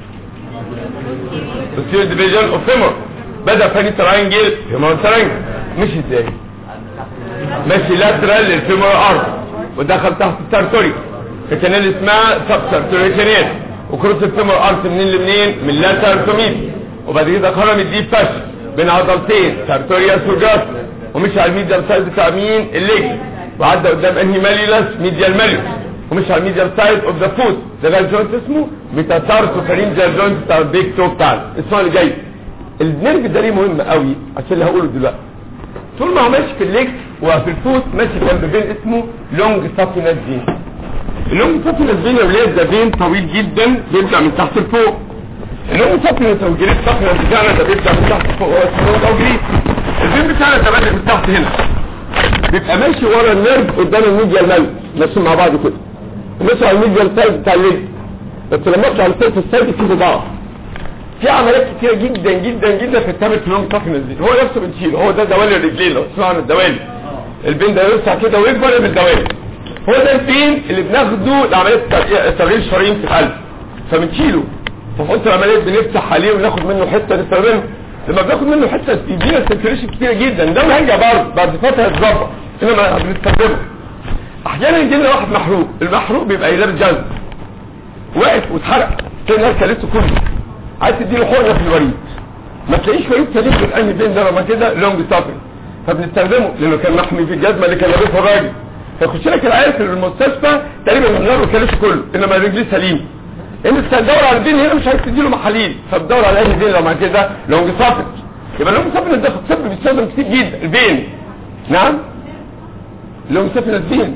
السير ديفيجن اوف فيمور بدا فاني ترانجل فيمور ترانجل مش ازاي ماشي لاترال للفيمور ارض ودخل تحت السارتوري كانال اسمها سب سارتوري كانال وكروس الفيمور ارض منين لمنين من لاترال توميد وبعد كده خرم الديب فش بين عضلتين سارتوريوس وجاس ومشي على الميديال سايد بتاع مين الليج وعدى قدام انهي ماليولاس ميديال ماليوس ومشي على الميديال سايد اوف ذا فوت ده بقى الجوينت اسمه ميتاتارسو فرينجر جوينت بتاع البيك تو بتاعنا اسمه اللي جاي النيرف ده ليه مهم قوي عشان اللي هقوله دلوقتي طول ما هو ماشي في الليج وفي الفوت ماشي جنب فين اسمه لونج سافينس فين اللونج سافينس فين يا ولاد ده فين طويل جدا بيبدا من تحت لفوق اللونج سافينس او جريد سافينس بتاعنا ده بيبدا من تحت لفوق هو اسمه او جريد الفين بتاعنا ده بادئ من تحت هنا بيبقى ماشي ورا النيرف قدام الميديا المال ماشي مع بعض كده ماشي على الميديا سايد بتاع الليج بس لما اطلع على السيرف السايد في بعض في عمليات كتيرة جدا جدا جدا في التابت في لونج سافينس دي هو نفسه بنشيله هو ده دوالي الرجلين لو تسمعوا عن الدوالي البين ده يوسع كده ويكبر من الدوالي هو ده البين اللي بناخده لعملية تغيير شرايين في القلب فبنشيله فحط العمليات بنفتح عليه وناخد منه حته نستخدمها لما بناخد منه حته يدينا سيركيليشن كتيره جدا ده مهنجه برضه بعد فتره يتظبط انما بنستخدمه احيانا يجي لنا واحد محروق المحروق بيبقى لابس جلد واقف واتحرق تلاقي الناس كلته كله عايز تديله حقنه في الوريد ما تلاقيش وريد سليم في الانهي بين ده لما كده لونج سافر فبنستخدمه لانه كان محمي في الجزمه اللي كان لابسها الراجل فيخش لك العيال في المستشفى تقريبا من غير وكالته كله انما رجليه سليم انت تدور على الدين هنا مش عايز تديله محاليل فبتدور على اي دين لو مع كده لونج سافت يبقى لونج سافت ده في الطب بيستخدم كتير جدا البين نعم لونج سافت البين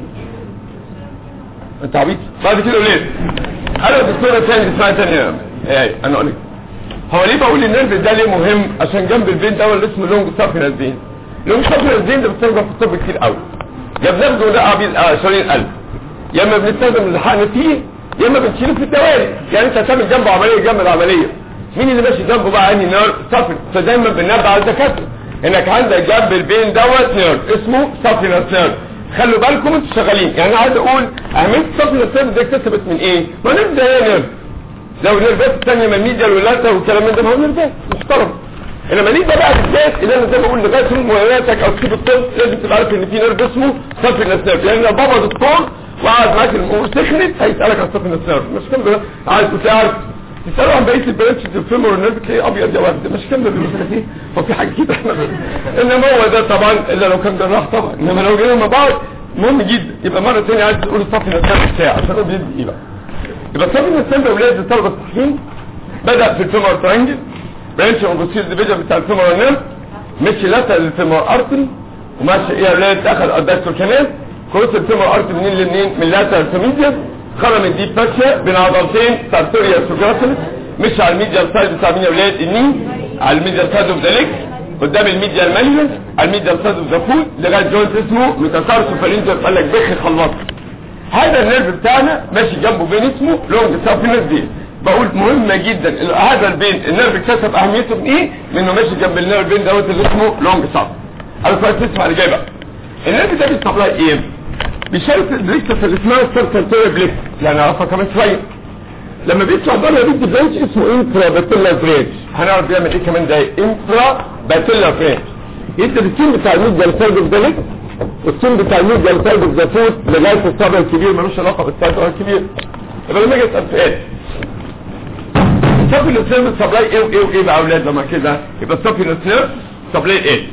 انت عبيط بعد كده ليه انا دكتوره تاني اسمها تاني يا ايه انا اقول لك هو ليه بقول النيرف ده ليه مهم عشان جنب البين ده اللي اسمه لونج سافت البين لونج سافت البين ده بيستخدم في الطب كتير قوي يا بناخده ده عبيط اه شرايين قلب يا اما بنستخدم الحقن فيه يا اما بنشيله في الدوائر يعني انت هتعمل جنبه عمليه جنب العمليه مين اللي ماشي جنبه بقى انهي نيرف صافي فدايما بننبه على الدكاتره انك عندك جنب البين دوت نيرف اسمه سافينس نيرف خلوا بالكم انتوا شغالين يعني انا عايز اقول اهميه السافينس نيرف دي اكتسبت من ايه؟ ما نيرف ده ايه نيرف؟ لو نيرفات الثانيه من ميديا واللاتة والكلام من ده ما هو نيرفات محترم انما ليه ده بقى بالذات اللي انا زي ما بقول لغايه من مهماتك او تسيب الطب لازم تبقى عارف ان في نيرف اسمه سافينس نيرف يعني لو بابا دكتور وقعد معاك الامور سخنت هيسالك عن سافينس نيرف مش كان بقى عايز كنت عارف تساله عن بقيه البرانشز الفيمور والنيرف تلاقيه ابيض يا ورد مش كان بيقول لك ايه هو في حاجه كده احنا انما هو ده طبعا الا لو كان جراح طبعا انما لو جينا مع بعض مهم جدا يبقى مره ثانيه عايز تقول سافينس نيرف بتاعي عشان هو بيدي ايه بقى يبقى سافينس نيرف يا اولاد الطلبه الصحيين بدا في الفيمور ترانجل برانش اوبوسيل ديفيجن بتاع الفيمور نيرف مشي لاتر للفيمور ارتري وماشي ايه يا اولاد دخل ادكتور كمان كروس الفيمور ارتري منين لمنين من لاتر لميديا خرم الديب فاشيا بين عضلتين سارتوريا سوجراسلس مش على الميديا سايد بتاع مين يا اولاد الني على الميديا سايد اوف ذا ليج قدام الميديا الماليوس على الميديا سايد اوف ذا فوت لغايه جوينت اسمه ميتاسارس فالينجر قال لك بخ خلص هذا النيرف بتاعنا ماشي جنبه بين اسمه لونج سافينس دي بقول مهمة جدا ال- هذا البين النيرف اكتسب اهميته من ايه؟ من انه ماشي جنب النيرف بين دوت اللي اسمه لونج ساف انا كويس تسمع اللي جاي بقى النيرف ده بيسبلاي ايه؟ بيشارك البليكتس اللي اسمها السيركنتوري بليكتس يعني اعرفها كمان شويه لما بيطلع بره بيدي برانش اسمه انترا باتيلا برانش هنعرف بيعمل ايه كمان ده انترا باتيلا برانش يدي السين بتاع الميديا سايد اوف ذا ليج والسين بتاع الميديا سايد اوف ذا فوت لغايه الصابع الكبير ملوش علاقه بالسايد الكبير يبقى لما اجي اسال سؤال الصافي نيرف سبلاي ايه وايه وايه بقى يا اولاد لما كده يبقى الصافي نيرف سبلاي ايه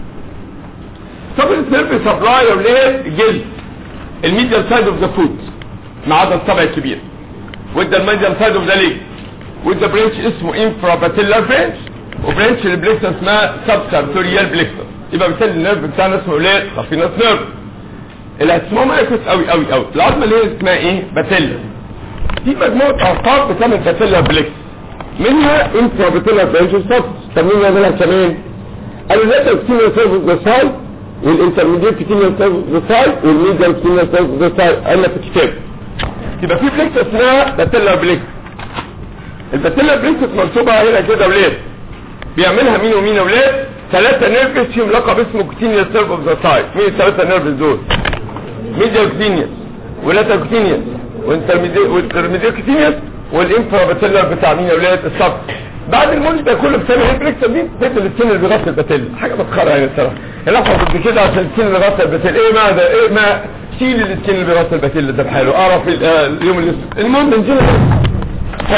الصافي نيرف سبلاي يا اولاد جلد الميديال سايد اوف ذا فوت ما عدا الصبع الكبير وادى الميديال سايد اوف ذا ليج وادى برانش اسمه انفرا باتيلار برانش وبرانش البليكتس اسمها سب سارتوريال بليكتس يبقى بالتالي النيرف بتاعنا اسمه اولاد صافي نيرف اللي هتسمعوا معايا كويس قوي قوي قوي العظمه اللي هي اسمها ايه باتيلا في مجموعه ارقام بتعمل باتيلا بليكس منها انترا باتيلا برانش سبس طب مين يعملها كمان قالوا لا تكتينيا سيرفس ذا سايد والانترميديت كتينيا سيرفس ذا سايد والميديال كتينيا سيرفس ذا سايد قالنا في الكتاب يبقى في بليكس اسمها باتيلا بليكس الباتيلا بليكس مكتوبه هنا كده ولاد بيعملها مين ومين يا ولاد ثلاثة نيرفس فيهم لقب اسمه كتينيا سيرف اوف ذا سايد مين الثلاثة نيرفس دول ميديال كتينيس ولاتا كتينيس والانترميديال كتينيس والانفرا باتيلر بتاع مين يا ولاد الصف بعد المولد ده كله بسبب البريكس دي تدي السن اللي بيغطي الباتيل حاجه مسخره يعني الصراحه الاحمر قد كده عشان السن اللي بيغطي الباتيل ايه ما ده ايه ما شيل السن اللي بيغطي الباتيل ده بحاله اعرف ال- آه، اليوم اللي المهم نجي ف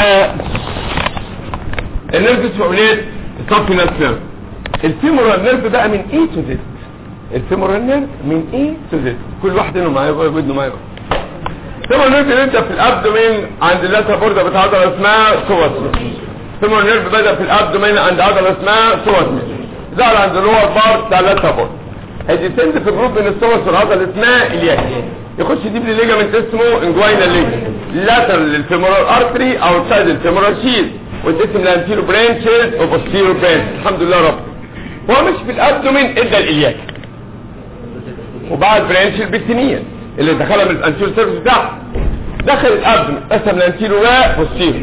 النيرف اسمه اولاد الصف نيرف الفيمورال نيرف بقى من اي تو زد الفيمورال نيرف من اي تو زد كل واحد منهم معايا بقى ودنه معايا بقى الفيمورال نيرف اللي انت في الابدومين عند اللاتر بوردة بتاع عضله اسمها سواسمس الفيمورال نيرف بدا في الابدومين عند عضله اسمها سواسمس ظهر عند اللور بارت بتاع اللاتر بوردة هيديسند في جروب من السوس والعضله اسمها الياك يخش يجيب لي ليجامنت اسمه انجوينا ليجامنت لاتر للفيمورال ارتري او سايد الفيمورال شيل والجسم الانتيرو برانشز وبوستيرو برانش الحمد لله رب هو مش في الابدومين ادى الالياك وبعد برانش البكتينية اللي دخلها من الانتيرو سيرفس بتاعها دخل الابدومين قسم الانتيرو وبوستيرو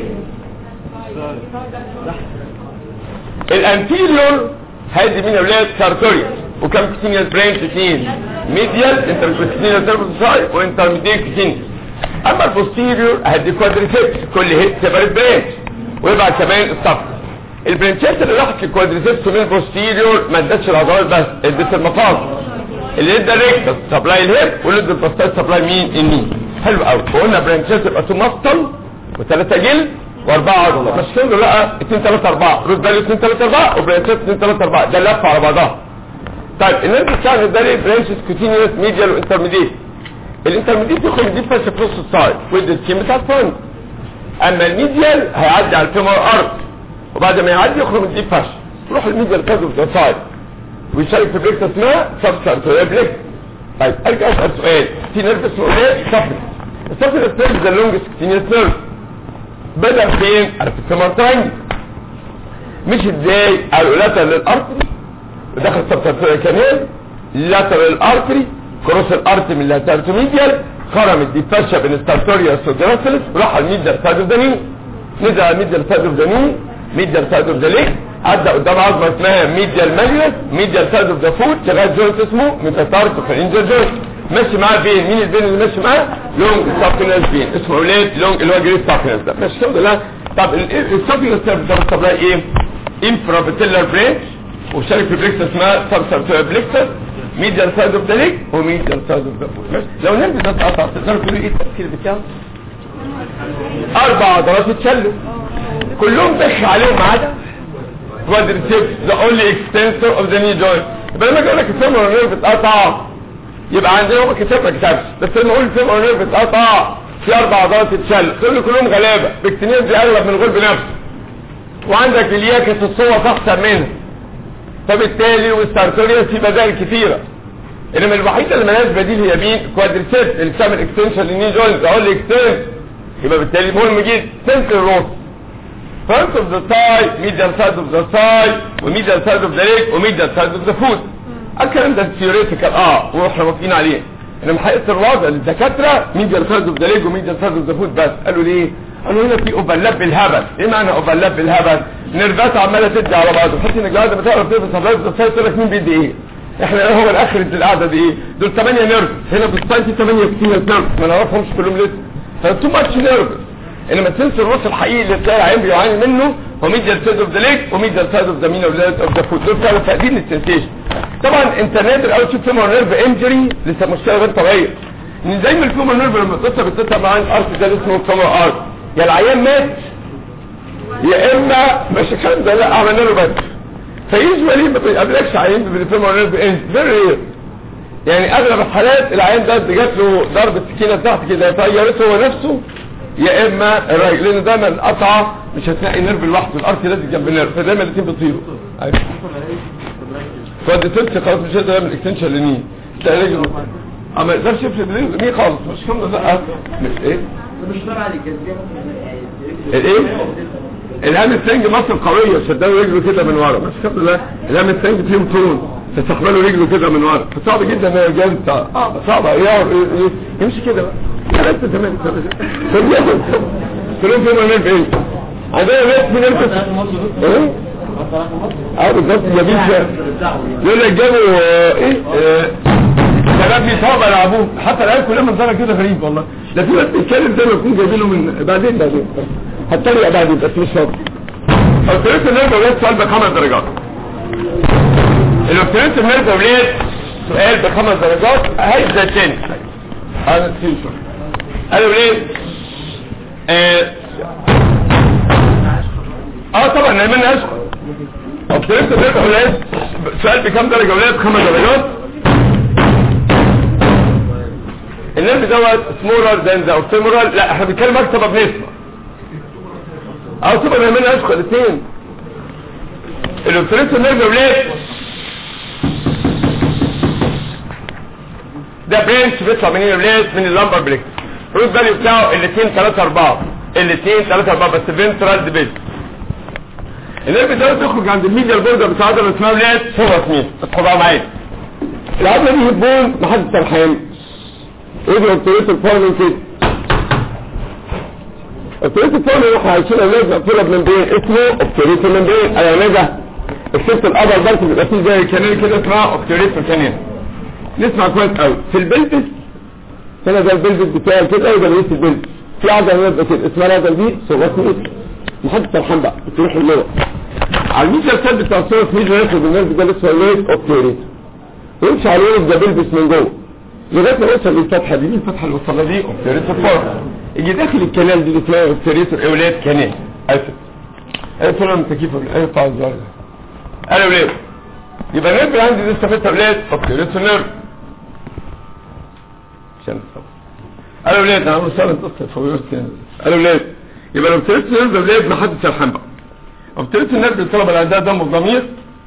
الانتيريور هادي مين يا ولاد سارتوريوس وكم كتينيال برانش اثنين ميديال انتركوتينيال سيرفس سايد وانترميديال كتينيال اما البوستيريور هدي كوادريسيبس كل هيد سيبريت برانش ويبقى كمان الصفر البرانشات اللي راحت للكوادريسيبس من البوستيريور ما ادتش العضلات بس ادت المفاصل اللي ادى الريكتس سبلاي الهيب واللي ادى الباستات سبلاي مين الني حلو قوي وقلنا برانشات يبقى تو مفصل وثلاثه جلد واربعه عضله مش كده لا 2 3 4 رود فاليو 2 3 4 وبرانشات 2 3 4 ده لف على بعضها طيب الناس بتاعنا ده ليه برانشز كوتينيوس ميديال وانترميديت الانترميديت يخرج دي فاشة في نص السايد ويدي السكين بتاع الفرونت اما الميديال هيعدي على الفيمور ارك وبعد ما يعدي يخرج من دي فاشة يروح الميديال فازو في السايد ويشارك في بريكت اسمها سبسارتوريا بريكت طيب ارجع اسال سؤال في نيرف اسمه ايه؟ سفر السفر السيرف ذا لونجست كتينيس نيرف بدأ فين؟ عرفت الفيمور تاني مش ازاي قالوا لاتر للارتري ودخل سبسارتوريا كانال لاتر للارتري كروس الارتري من لاترتوميديال خرمت دي فاشة بين الستارتوريا والسودراسلس راح على الميديال سايد اوف ذا ني نزل على الميديال سايد اوف ذا ني ميديال سايد اوف ذا ليج عدى قدام عظمه اسمها ميديال ماليوس ميديال سايد اوف ذا فوت شغال جوينت اسمه ميتاتاركوفرنجر جوينت ماشي معاه فين مين الفين اللي ماشي معاه لونج سابينس فين اسمه اولاد لونج اللي هو جريس سابينس ده ماشي الحمد لله طب السابينس ده بتسبلاي ايه انفرابيتيلر برينش وشارك في بريكس اسمها سبسرتويا بليكسس ميديال سايد اوف ذا ليج وميديال سايد اوف ذا فوت ماشي لو نرجع ده اتقطع تقدروا تقولوا ايه التفكير بتاعه اربع عضلات اتشلوا كلهم دخل عليهم ما عدا quadriceps the only extensor of the knee joint يبقى لما اجي اقول لك الفيمور نيرف اتقطع يبقى عندنا هو كتاب ما كتبش بس لما اقول الفيمور نيرف اتقطع في اربع عضلات اتشل تقول لي كلهم غلابه بكتينيز دي اغلب من الغلب نفسه وعندك الياكس الصوت احسن منها فبالتالي والسارتوريا في بدائل كثيره انما الوحيده اللي مالهاش بديل هي مين كوادريسيبس اللي بتعمل اكستنشن للني جوينت اقول لي اكستنس يبقى بالتالي مهم جدا سنتر روس front of the thigh medial side of the thigh وميديال side of the leg وميديال side of the foot الكلام ده theoretical اه واحنا موافقين عليه انما حقيقه الوضع الدكاتره ميديال side of the leg وميديال side of the foot بس قالوا ليه قالوا هنا في اوفرلاب بالهبل ايه معنى اوفرلاب بالهبل نيرفات عماله تدي على بعض تحس ان الجهاز بتعرف تنفس على الراس تقول لك مين بيدي ايه احنا هو الاخر القعده دي ايه دول 8 نيرف هنا في السايت 8 كتير نيرف ما نعرفهمش كلهم لسه فانتو ماتش نيرف انما السنس الروس الحقيقي اللي تلاقي العين بيعاني منه هو ميديال سايد اوف ذا ليج وميديال سايد اوف ذا مين اوف ذا فوت دول فعلا فاقدين السنسيشن طبعا انت نادر قوي تشوف فيمور نيرف انجري لسه مشكله غير طبيعيه ان دايما الفيمور نيرف لما بتتصل بتتصل مع الارت ده اللي اسمه فيمور ارت يا العيان مات يا اما مش كان ده لا عملنا له بس فيجوالي ما بيقابلكش عيان بالفيمور نيرف انجري فيري رير يعني اغلب الحالات العيان ده جات له ضربه سكينه تحت كده طيرته هو نفسه يا اما الراجل لان دايما القطعه مش هتلاقي نيرف لوحده الارض لازم جنب النيرف فدايما الاثنين بيطيروا ايوه فدي تمسك خلاص مش هتقدر يعمل اكستنشن لنين تلاقي رجله اما ما يقدرش يفرد رجله مين خالص مش كم لا مش ايه مش طبعا الجاذبيه الايه الهامسترنج مصر قويه شدله رجله كده من ورا بس الحمد لله الهامسترنج فيهم طول تستقبلوا رجله كده من ورا فصعب جدا ان الرجال اه صعب يمشي كده بقى ثلاث تمام كلهم فيهم نيرف ايه عندنا ناس من نيرف ايه اه بالظبط جميل يقول لك جابوا ايه شباب بيصابوا يلعبوه حتى العيال كلها منظرها كده غريب والله ده في ناس بيتكلم زي ما يكون جايبينه من بعدين بعدين هتريق بعدين بس مش فاضي الاوبتريت النيرف ولاد سؤال بخمس درجات الاوبتريت النيرف ولاد سؤال بخمس درجات هيبدا تاني انا نسيت قالوا ليه اه, آه طبعا نايمان اشقى اوبتريت النيرف ولاد سؤال بكم درجه ولاد خمس درجات النيرف دوت سمولر ذان ذا اوبتيمورال لا احنا بنتكلم اكتر بنسمع او تبقى نايمان اشقى الاثنين الاوبتريت النيرف ولاد ده برانش بيطلع منين يا ولاد من اللمبر بليكس الروت فاليو بتاعه الاثنين 3 4 الاثنين 3 4 بس فينترال ديبيت النيرف ده تخرج عند الميديال بوردر بتاع عضله اسمها ولاد هو سميث اتخضع معايا العضله دي هبون محدش سرحان ايه ده اوبتريت الفورمين كده اوبتريت الفورمين احنا عايشين اولاد مقفوله بممبرين اسمه اوبتريت الممبرين ايوه نجح الشفت الابر بس بيبقى فيه زي كانال كده اسمها اوبتريت كانال نسمع كويس قوي في البلبس هنا ده البلبس بتاعي كده وده رئيس البلبس في عضله نبقى كده اسمها العضله دي صوت محدش سرحان بقى بتروح اللغه على الميجر سيل بتاع الصوت ميجر ياخد الناس ده لسه ليه اوبتيريت ويمشي على الولد ده بيلبس من جوه لغايه ما يوصل للفتحه دي الفتحه اللي وصلها دي اوبتيريت فور يجي داخل الكنال دي اللي اسمها اوبتيريت الاولاد كنال اسف ايه طول التكييف ايه بتاع الزرع قالوا ليه يبقى النيرف عندي لسه في اولاد اوبتيريت نيرف عشان تصور قالوا ولاد انا سنه تصل فويرت قالوا ولاد يبقى لو ابتديت نرد ولاد ما حدش سرحان بقى ابتديت نرد الطلبه اللي عندها دم وضمير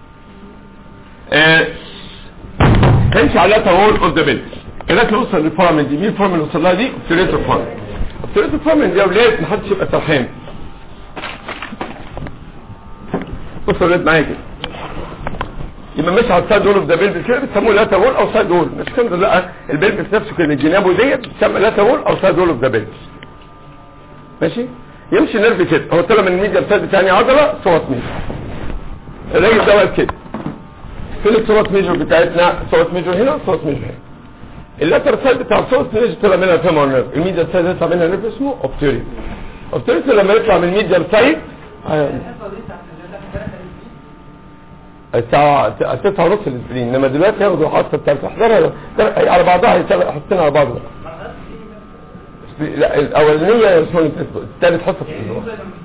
آه كانش عليها تطور اوف ذا بيلز لغايه ما اوصل للفورمن دي مين الفورمن اللي وصل لها دي ابتديت الفورمن ابتديت الفورمن دي يا ولاد ما حدش يبقى سرحان بص يا ولاد معايا كده يبقى مش على السايد وول اوف ذا بيلفس كده بتسموه لاتا وول او سايد وول مش كده لا البيلفس نفسه كده جنابه ديت بتسمى لاتا وول او سايد وول اوف ذا بيلفس ماشي يمشي نيرف كده هو طلع من الميديا سايد بتاعي عضله صوت ميجر الراجل ده واقف كده فين الصوت ميجر بتاعتنا صوت ميجر هنا صوت ميجر هنا اللاتر سايد بتاع الصوت ميجر طلع منها فيمور نيرف الميديا سايد يطلع منها نيرف اسمه اوبتيريت اوبتيريت لما يطلع من الميديا سايد الساعة تسعة ونص الاسبرين انما دلوقتي ياخدوا حصة التالتة احضرها على بعضها حاطين على بعض لا الاولانية اسمها الثالث حصة في الاسبوع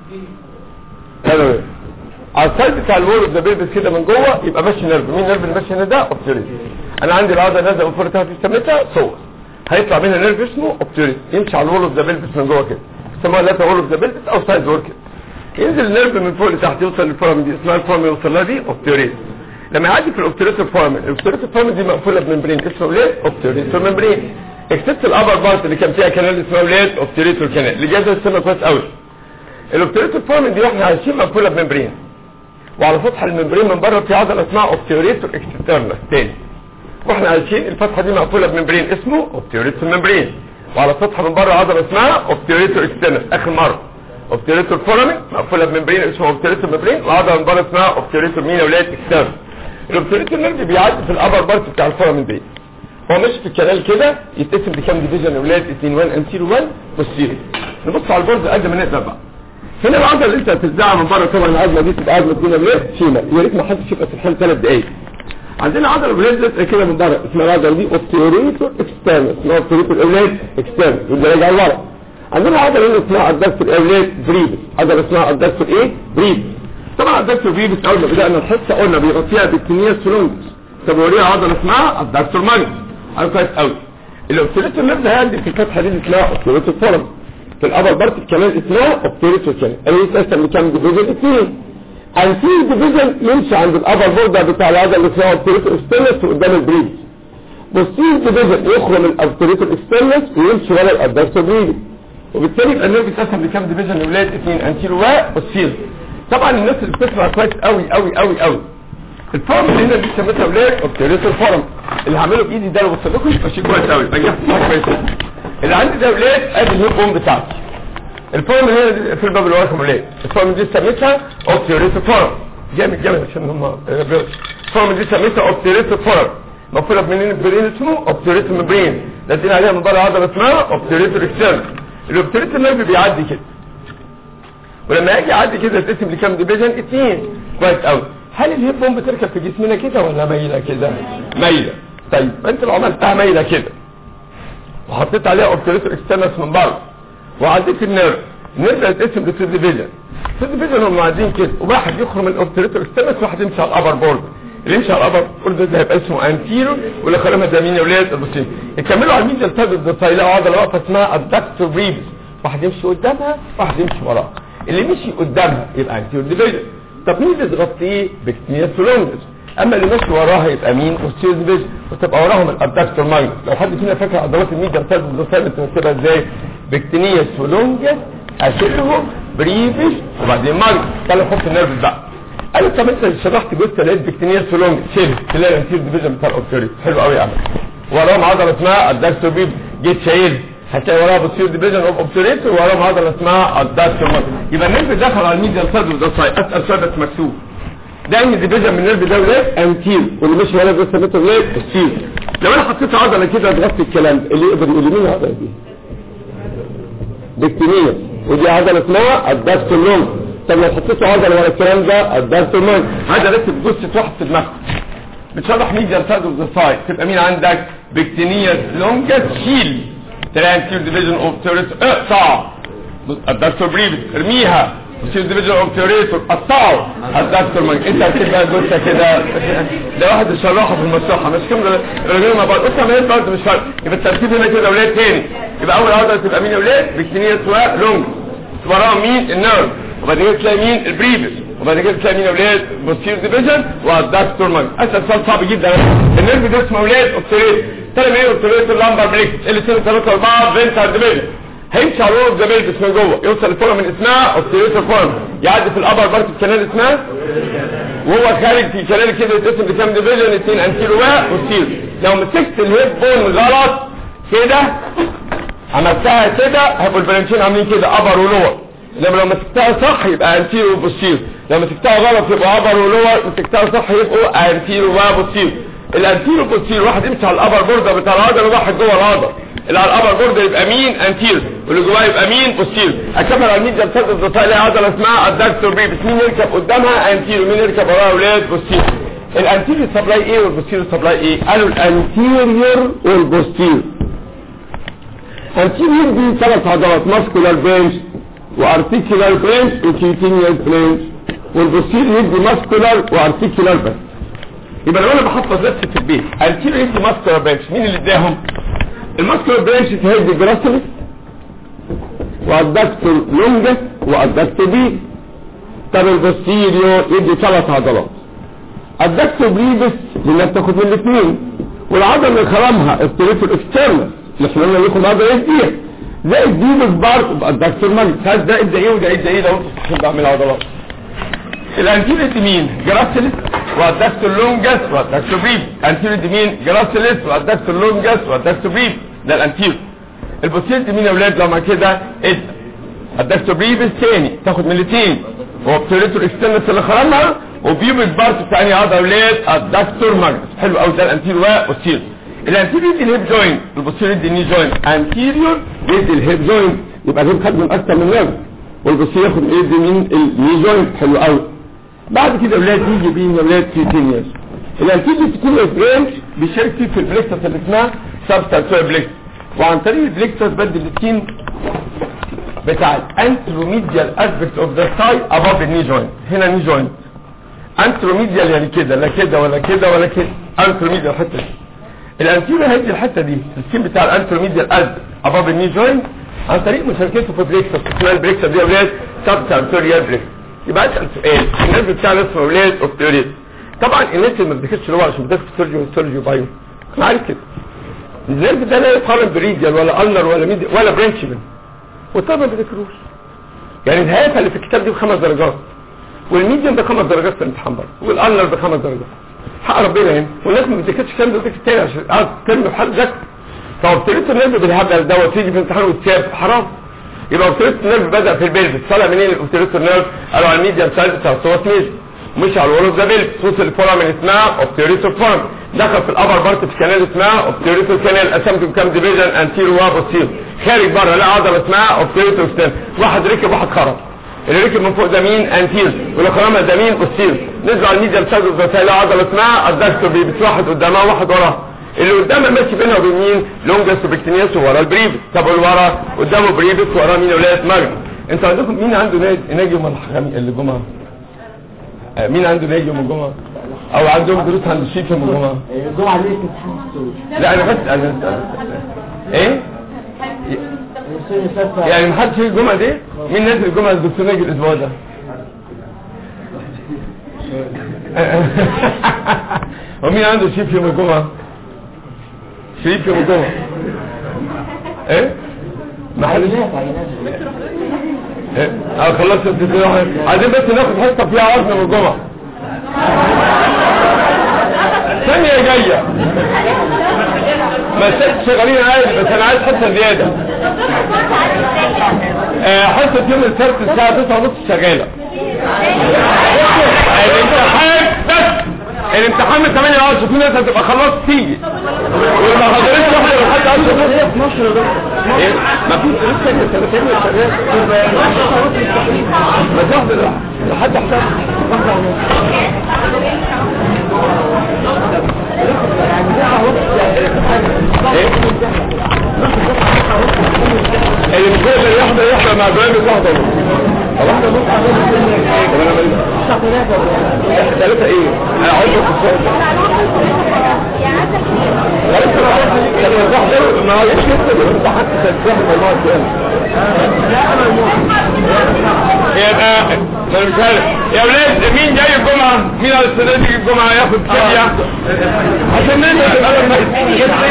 حلو على السايد بتاع الوول اوف ذا بيلبس كده من جوه يبقى ماشي نيرف مين نيرف اللي ماشي هنا ده اوبتيريت انا عندي العضله نازله من فوق تحت سميتها صور هيطلع منها نيرف اسمه اوبتيريت يمشي على الوول اوف ذا بيلبس من جوه كده يسموها لا وول اوف ذا بيلبس او سايد وول كده ينزل النيرف من فوق لتحت يوصل للفورم دي اسمها الفورم يوصل لها دي اوبتيريت لما يعدي في الاوبتيريت فورم الاوبتيريت فورم دي مقفوله بممبرين اسمه ليه اوبتيريت ممبرين اكتبت الابر بارت اللي كان فيها كانال اسمه ليه اوبتيريت كانال اللي جاز السنه كويس قوي الاوبتيريت فورم دي واحنا عايشين مقفوله بممبرين وعلى سطح الممبرين من بره في عضله اسمها اوبتيريتور اكسترنال تاني واحنا عايشين الفتحه دي مقفوله بممبرين اسمه اوبتيريتور ممبرين وعلى سطح من بره عضله اسمها اوبتيريتور اكسترنال اخر مره اوبتيريتور فورامين مقفوله بممبرين اسمه اوبتيريتور ممبرين وعضله من بره اسمها اوبتيريتور مين يا ولاد اكسترنال الاوبتيريتور نيرف بيعدي في الابر بارت بتاع الفورامين دي هو ماشي في الكنال كده يتقسم لكام ديفيجن يا ولاد 2 1 انتيرو 1 بوستيريور نبص على البورد قد ما نقدر بقى هنا العضله اللي انت هتزعها من بره طبعا العضله دي تبقى عضله كده ولاد شيمه يا ريت ما حدش يبقى سرحان ثلاث دقايق عندنا عضله ولاد كده من بره اسمها العضله دي اوبتيريتور اكسترنال اسمها اوبتيريتور اولاد اكسترنال واللي راجع لورا عندنا عضله هنا اسمها الدكتور اولاد بريبس عضله اسمها الدكتور ايه بريبس طبعا الدكتور بريبس اول ما بدانا الحصه قلنا بيغطيها بالتنيه سلونجس طب وريها عضله اسمها الدكتور مانجس عارف كويس قوي الاوبتيريتور نفسه هيعدي في الفتحه دي اللي اسمها اوبتيريتور فورم في الابر بارت كمان اسمها اوبتيريتور كمان انا يتقسم لكام ديفيجن اثنين الفي ديفيجن يمشي عند الابر بوردر بتاع العضله اللي اسمها اوبتيريتور اكسترنس قدام البريبس والسي ديفيجن يخرج من الاوبتيريتور اكسترنس ويمشي ورا الدكتور بريبس وبالتالي يبقى النيرف بيتقسم لكام ديفيجن يا ولاد اثنين انتيرو وبوستيرو طبعا الناس اللي بتسمع كويس قوي قوي قوي قوي الفورم اللي هنا دي سميتها ولاد اوبتيريتور فورم اللي هعمله بايدي ده لو بص لكم يبقى شيء كويس قوي نجحت كويس اللي عندي ده ولاد ادي الهيب بوم بتاعتي الفورم اللي هنا في الباب اللي وراكم ولاد الفورم دي سميتها اوبتيريتور فورم جامد جامد عشان هم الفورم دي سميتها اوبتيريتور فورم مقفوله بمنين البرين اسمه اوبتيريتور ممبرين لاتين عليها من بره عضله اسمها اوبتيريتور اكسترنال الاوبتيريتور نيرف بيعدي كده ولما يجي يعدي كده يتقسم لكام ديفيجن اثنين كويس قوي هل الهيب بوم بتركب في جسمنا كده ولا مايله كده مايله طيب انت لو عملتها مايله كده وحطيت عليها اوبتيريتور اكسترنس من بره وعديت النيرف النيرف هيتقسم لثري ديفيجن ثري ديفيجن هم قاعدين كده وواحد يخرج من الاوبتيريتور اكسترنس وواحد يمشي على الابر بورد اللي يمشي على الابر بورد ده هيبقى اسمه انتيرو واللي خرمها ده مين يا ولاد البوستيريور يكملوا على الميديال تاج الضفاي يلاقوا عضله واقفه اسمها الدكتور بريبس واحد يمشي قدامها واحد يمشي وراها اللي مشي قدامها يبقى انتيرو ديفيجن طب مين اللي تغطيه بكتينيا سولونجس اما اللي ماشي وراها يبقى مين اوستيوز ديفيجن وتبقى وراهم الابدكتور مانج لو حد فينا فاكر عضلات الميديا بتاعت الدوسال بتنسبها ازاي بكتينيا سولونجس اشيلهم بريفش وبعدين مانج تعالى نحط النيرف بقى قال طب انت شرحت جزء لقيت بكتينيا سولونجس شيل تلاقي الانتيرو ديفيجن بتاع الاوبتيريس حلو قوي يا عم وراهم عضله اسمها الدكتور بيب جيت شايل هتلاقي وراها بتصير ديفيجن اوف اوبتوريت وراهم عضله اسمها الداكتور يبقى النيرف دخل على الميديال سيرف ده صاير اسال سؤال بس مكتوب ده ان ديفيجن من النيرف ده ولاد انتير واللي ماشي ورا ده سميته ولاد السير لو انا حطيت عضله كده تغطي الكلام ده اللي يقدر يقول لي مين العضله دي بكتيريا ودي عضله اسمها الداكتور لونج طب لو حطيت عضله ورا الكلام ده الداكتور لونج هذا ركب جثه واحد في دماغك بتشرح ميديال سيرف اوف ذا سايد تبقى مين عندك بكتينيا لونجا شيل ترانسير ديفيجن اوف تيرس اقطع الدكتور بريفس ارميها بوستيريور ديفيجن اوبتوريتور قطعه الدكتور مانج انت هتبقى جثه كده ده واحد يشرحه في المصلحه مش كده الراجل ما بعض قصه ما برضه مش فارق يبقى الترتيب هنا كده اولاد تاني يبقى اول عضله تبقى مين يا اولاد بكتيريا سواء لونج وراها مين النيرف وبعد كده تلاقي مين البريفس وبعد كده تلاقي مين يا اولاد بوستيريور ديفيجن والدكتور مانج اسال سؤال صعب جدا النيرف ده اسمه اولاد اوبتوريتور تاني ايه اوبتوريتور لامبر بريك اللي سنه 3 4 فينتر ديفيجن هيمشي على الورد زي بس من جوه يوصل لفورم من اسمها اوبتيريتور فورم يعدي في الابر بارت الكنال اسمها وهو خارج في كنال كده يتقسم لكام ديفيجن اثنين انتيرو وبوستيرو لو مسكت الهيب بون غلط كده عملتها كده هيبقوا البرانشين عاملين كده ابر ولور لما لو مسكتها صح يبقى انتيرو وبوستيرو لو مسكتها غلط يبقى ابر ولور مسكتها صح يبقوا انتيرو وبوستيرو الانتيرو بوستيرو واحد يمشي على الابر بوردر بتاع العضله وواحد جوه العضله اللي على الابر بوردر يبقى مين انتيرو واللي جواه يبقى مين بوستيرو اكمل على الميديا بتاعت الضفاء اللي عضله اسمها الدكتور بيبس مين يركب قدامها انتيرو مين يركب وراها اولاد بوستيرو الانتيريور سبلاي ايه والبوستيريور سبلاي ايه قالوا الانتيريور والبوستيريور anterior دي ثلاث عضلات ماسكولار برينش وارتيكولار برينش وكيوتينيال برينش والبوستيريور يدي ماسكولار وارتيكولار بس يبقى لو انا بحفظ نفسي في البيت anterior يدي ماسكولار برينش مين اللي اداهم الماسكولار برينش تهدي جراسلس والدكتور لونجس والدكتور بي طب البوستيريور يدي ثلاث عضلات الدكتور بريبس لانها بتاخد من الاثنين والعضله اللي خرمها التريتور اكسترنال اللي احنا قلنا لكم عضله ايه دي زائد دي بالبارت يبقى الدكتور مالي ساعات ده ادى ايه وده ادى ايه لو انتوا صحيح بعمل عضلات الانتيريت مين جراسلس والدكتور لونجس والدكتور بريب انتيريت مين جراسلس والدكتور لونجس والدكتور بريب ده الانتيريت البوستيريت مين يا اولاد لما كده ادى الدكتور بريبس تاني تاخد من الاثنين هو بتريتور اكسترنس اللي خرمها وبيبك بارت بتاع انهي عضله اولاد الدكتور ماجنس حلو قوي ده الانتيريور والبوستيريور الانتيريور دي الهيب جوينت البوستيريور دي الني جوينت انتيريور يدي الهيب جوينت يبقى الهيب خد من اكتر من نيرف والبوستيريور ياخد من يدي من الني جوينت حلو قوي بعد كده اولاد يجي بين اولاد كيتينيوس الانتيريور كيتينيوس برانش بيشارك فيه في البليكتس اللي اسمها سبستانسوير بليكتس وعن طريق البليكتس بدل السكين بتاع الانتروميديال اسبكت اوف ذا ثاي اباف الني جوينت هنا ني جوينت انتروميديال يعني كده لا كده ولا كده ولا كده انتروميديال الحته دي الانتيريور هيدي الحته دي السكين بتاع الانتروميديال از اباف الني جوينت عن طريق مشاركته في بريكسر اسمها البريكسر دي يا اولاد سبتانسوريال بريكسر يبقى اسال سؤال الناس بتاع اسمه اولاد اوبتيوريت طبعا الناس اللي ما بتذاكرش اللغه عشان بتذاكر سيرجي وسيرجي وبايو انا عارف كده النيرف ده لا يقارن بريديال ولا النر ولا ميديال ولا برانشمنت والطلبه ما بيذاكروش يعني الهيافه اللي في الكتاب دي بخمس درجات والميديم بخمس درجات في الامتحان برضه والانر بخمس درجات حق ربنا يعني والناس ما بتذاكرش الكلام ده بتذاكر تاني عشان قاعد ترمي في حال ذاكر طب ابتديت النرف بالهبل دوت تيجي في الامتحان وتساب حرام يبقى ابتديت النرف بدا في البلفس طالع منين ابتديت النرف قالوا على الميديم سايد بتاع الصوت ميز مش على الورث ده بيلف وصل الفورم من اسمها اوبتيوريتور فورم دخل في الابر بارت في كانال اسمها اوبتيوريتور كانال قسمته بكام ديفيجن انتيرو وبوستيرو خارج بره لا عضله اسمها اوبتيوريتور ستان واحد ركب واحد خرج اللي ركب من فوق ده مين انتير واللي خرمها ده مين بوستيرو نزل على الميديا بسبب الزتايل عضله اسمها الدكتور بيبس واحد قدامها واحد وراها اللي قدامها ماشي بينها وبين مين لونجس وبكتينياس ورا البريفس طب اللي ورا قدامه بريفس وراه مين ولاد ماجن انتوا عندكم مين عنده نادي ناجي يوم الخميس اللي جمعه آه، مين عنده نادي يوم الجمعه او عندهم دروس عند الشيخ يوم الجمعه الجمعة دي امتحان السوري لا انا بس انا ايه السوري ستة يعني محدش يجي الجمعه دي مين نازل الجمعه الدكتور ناجي الاسبوع ده ومين عنده شيف يوم الجمعه شريف يوم الجمعه ايه ما حدش عينات عينات ايه اه خلصت التسعين واحد عايزين بس ناخد حته فيها عرض من الجمعه ثانية جاية ما ست شغالين عادي بس انا عايز حته زيادة آه، حصة يوم السبت الساعة 9 ونص شغالة الامتحان بس الامتحان من 8 ل 10 في ناس هتبقى خلاص تيجي واللي ما حضرتش واحدة لحد 10 ونص ايه ما فيش لسه كده سنتين شغال بس واحدة لحد حساب واحدة ونص ايه اللي بيقول اللي يحضر يحضر مع برامج واحدة ونص واحدة ونص ثلاثة ايه؟ انا عايز اتصل غير كده لما تحضر ما هيش كده انت حتى تتفهم الموضوع الثاني يبقى انا مش عارف يا ولاد مين جاي الجمعة؟ مين على السنة دي الجمعة ياخد كيمياء؟ عشان ننزل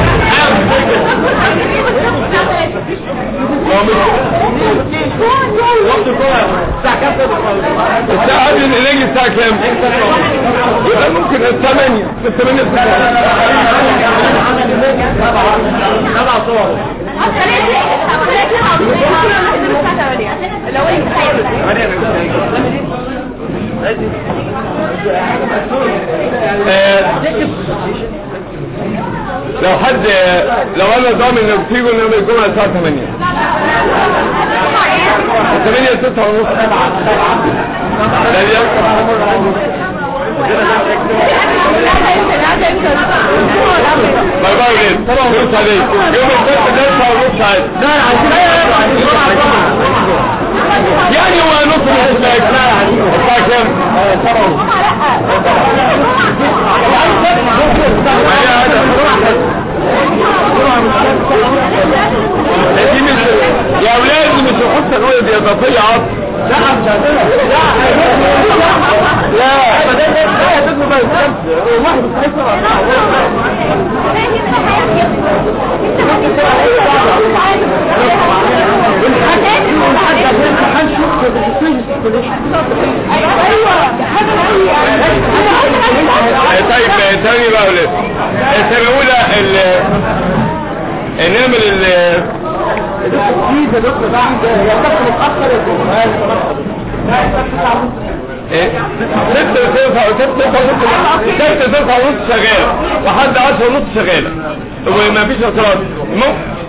الساعة قبل الإليجي الساعة كام؟ يبقى ممكن الثمانية الثمانية لو انت آه، لو حد لو انا ضامن انك تيجوا نعمل الجمعة الساعة 8 8 9 ونص ده دي باي باي ولاد فلوس عليك يوم السبت ده 9 ونص عادي يعني هو نص نص باك الساعة كام؟ دي مش يا اولاد دي مش الحصه الاولى دي اضافيه عطف طيب ثاني بقى ولاد السنة الأولى ال نعمل ال ايه ستة تسعة ستة تسعة ستة تسعة ونص شغالة لحد عشرة ونص شغالة وما فيش اعتراض ممكن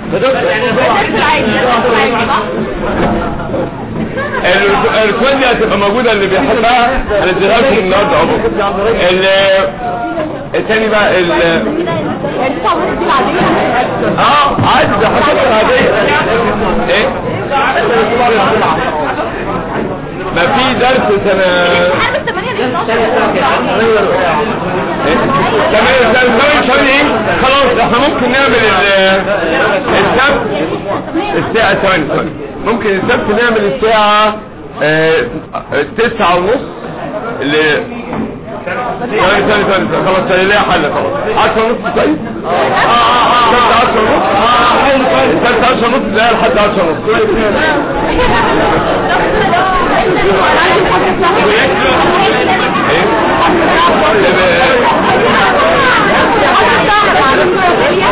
الرسومات دي هتبقى موجودة اللي بيحبها هنديها لكم النهارده اهو ال- التاني بقى ال اه عادي ده حاجات عادية ايه ما في درس سنة ايه تمام تمام ثواني ايه خلاص احنا ممكن نعمل ال- السبت الساعة ثواني ثواني ممكن السبت نعمل الساعة آه، تسعة ونص اللي ثواني ثواني ثواني خلاص ثاني ليها حل خلاص عشرة ونص كويس السبت عشرة ونص السبت عشرة ونص لا لحد عشرة ونص ايه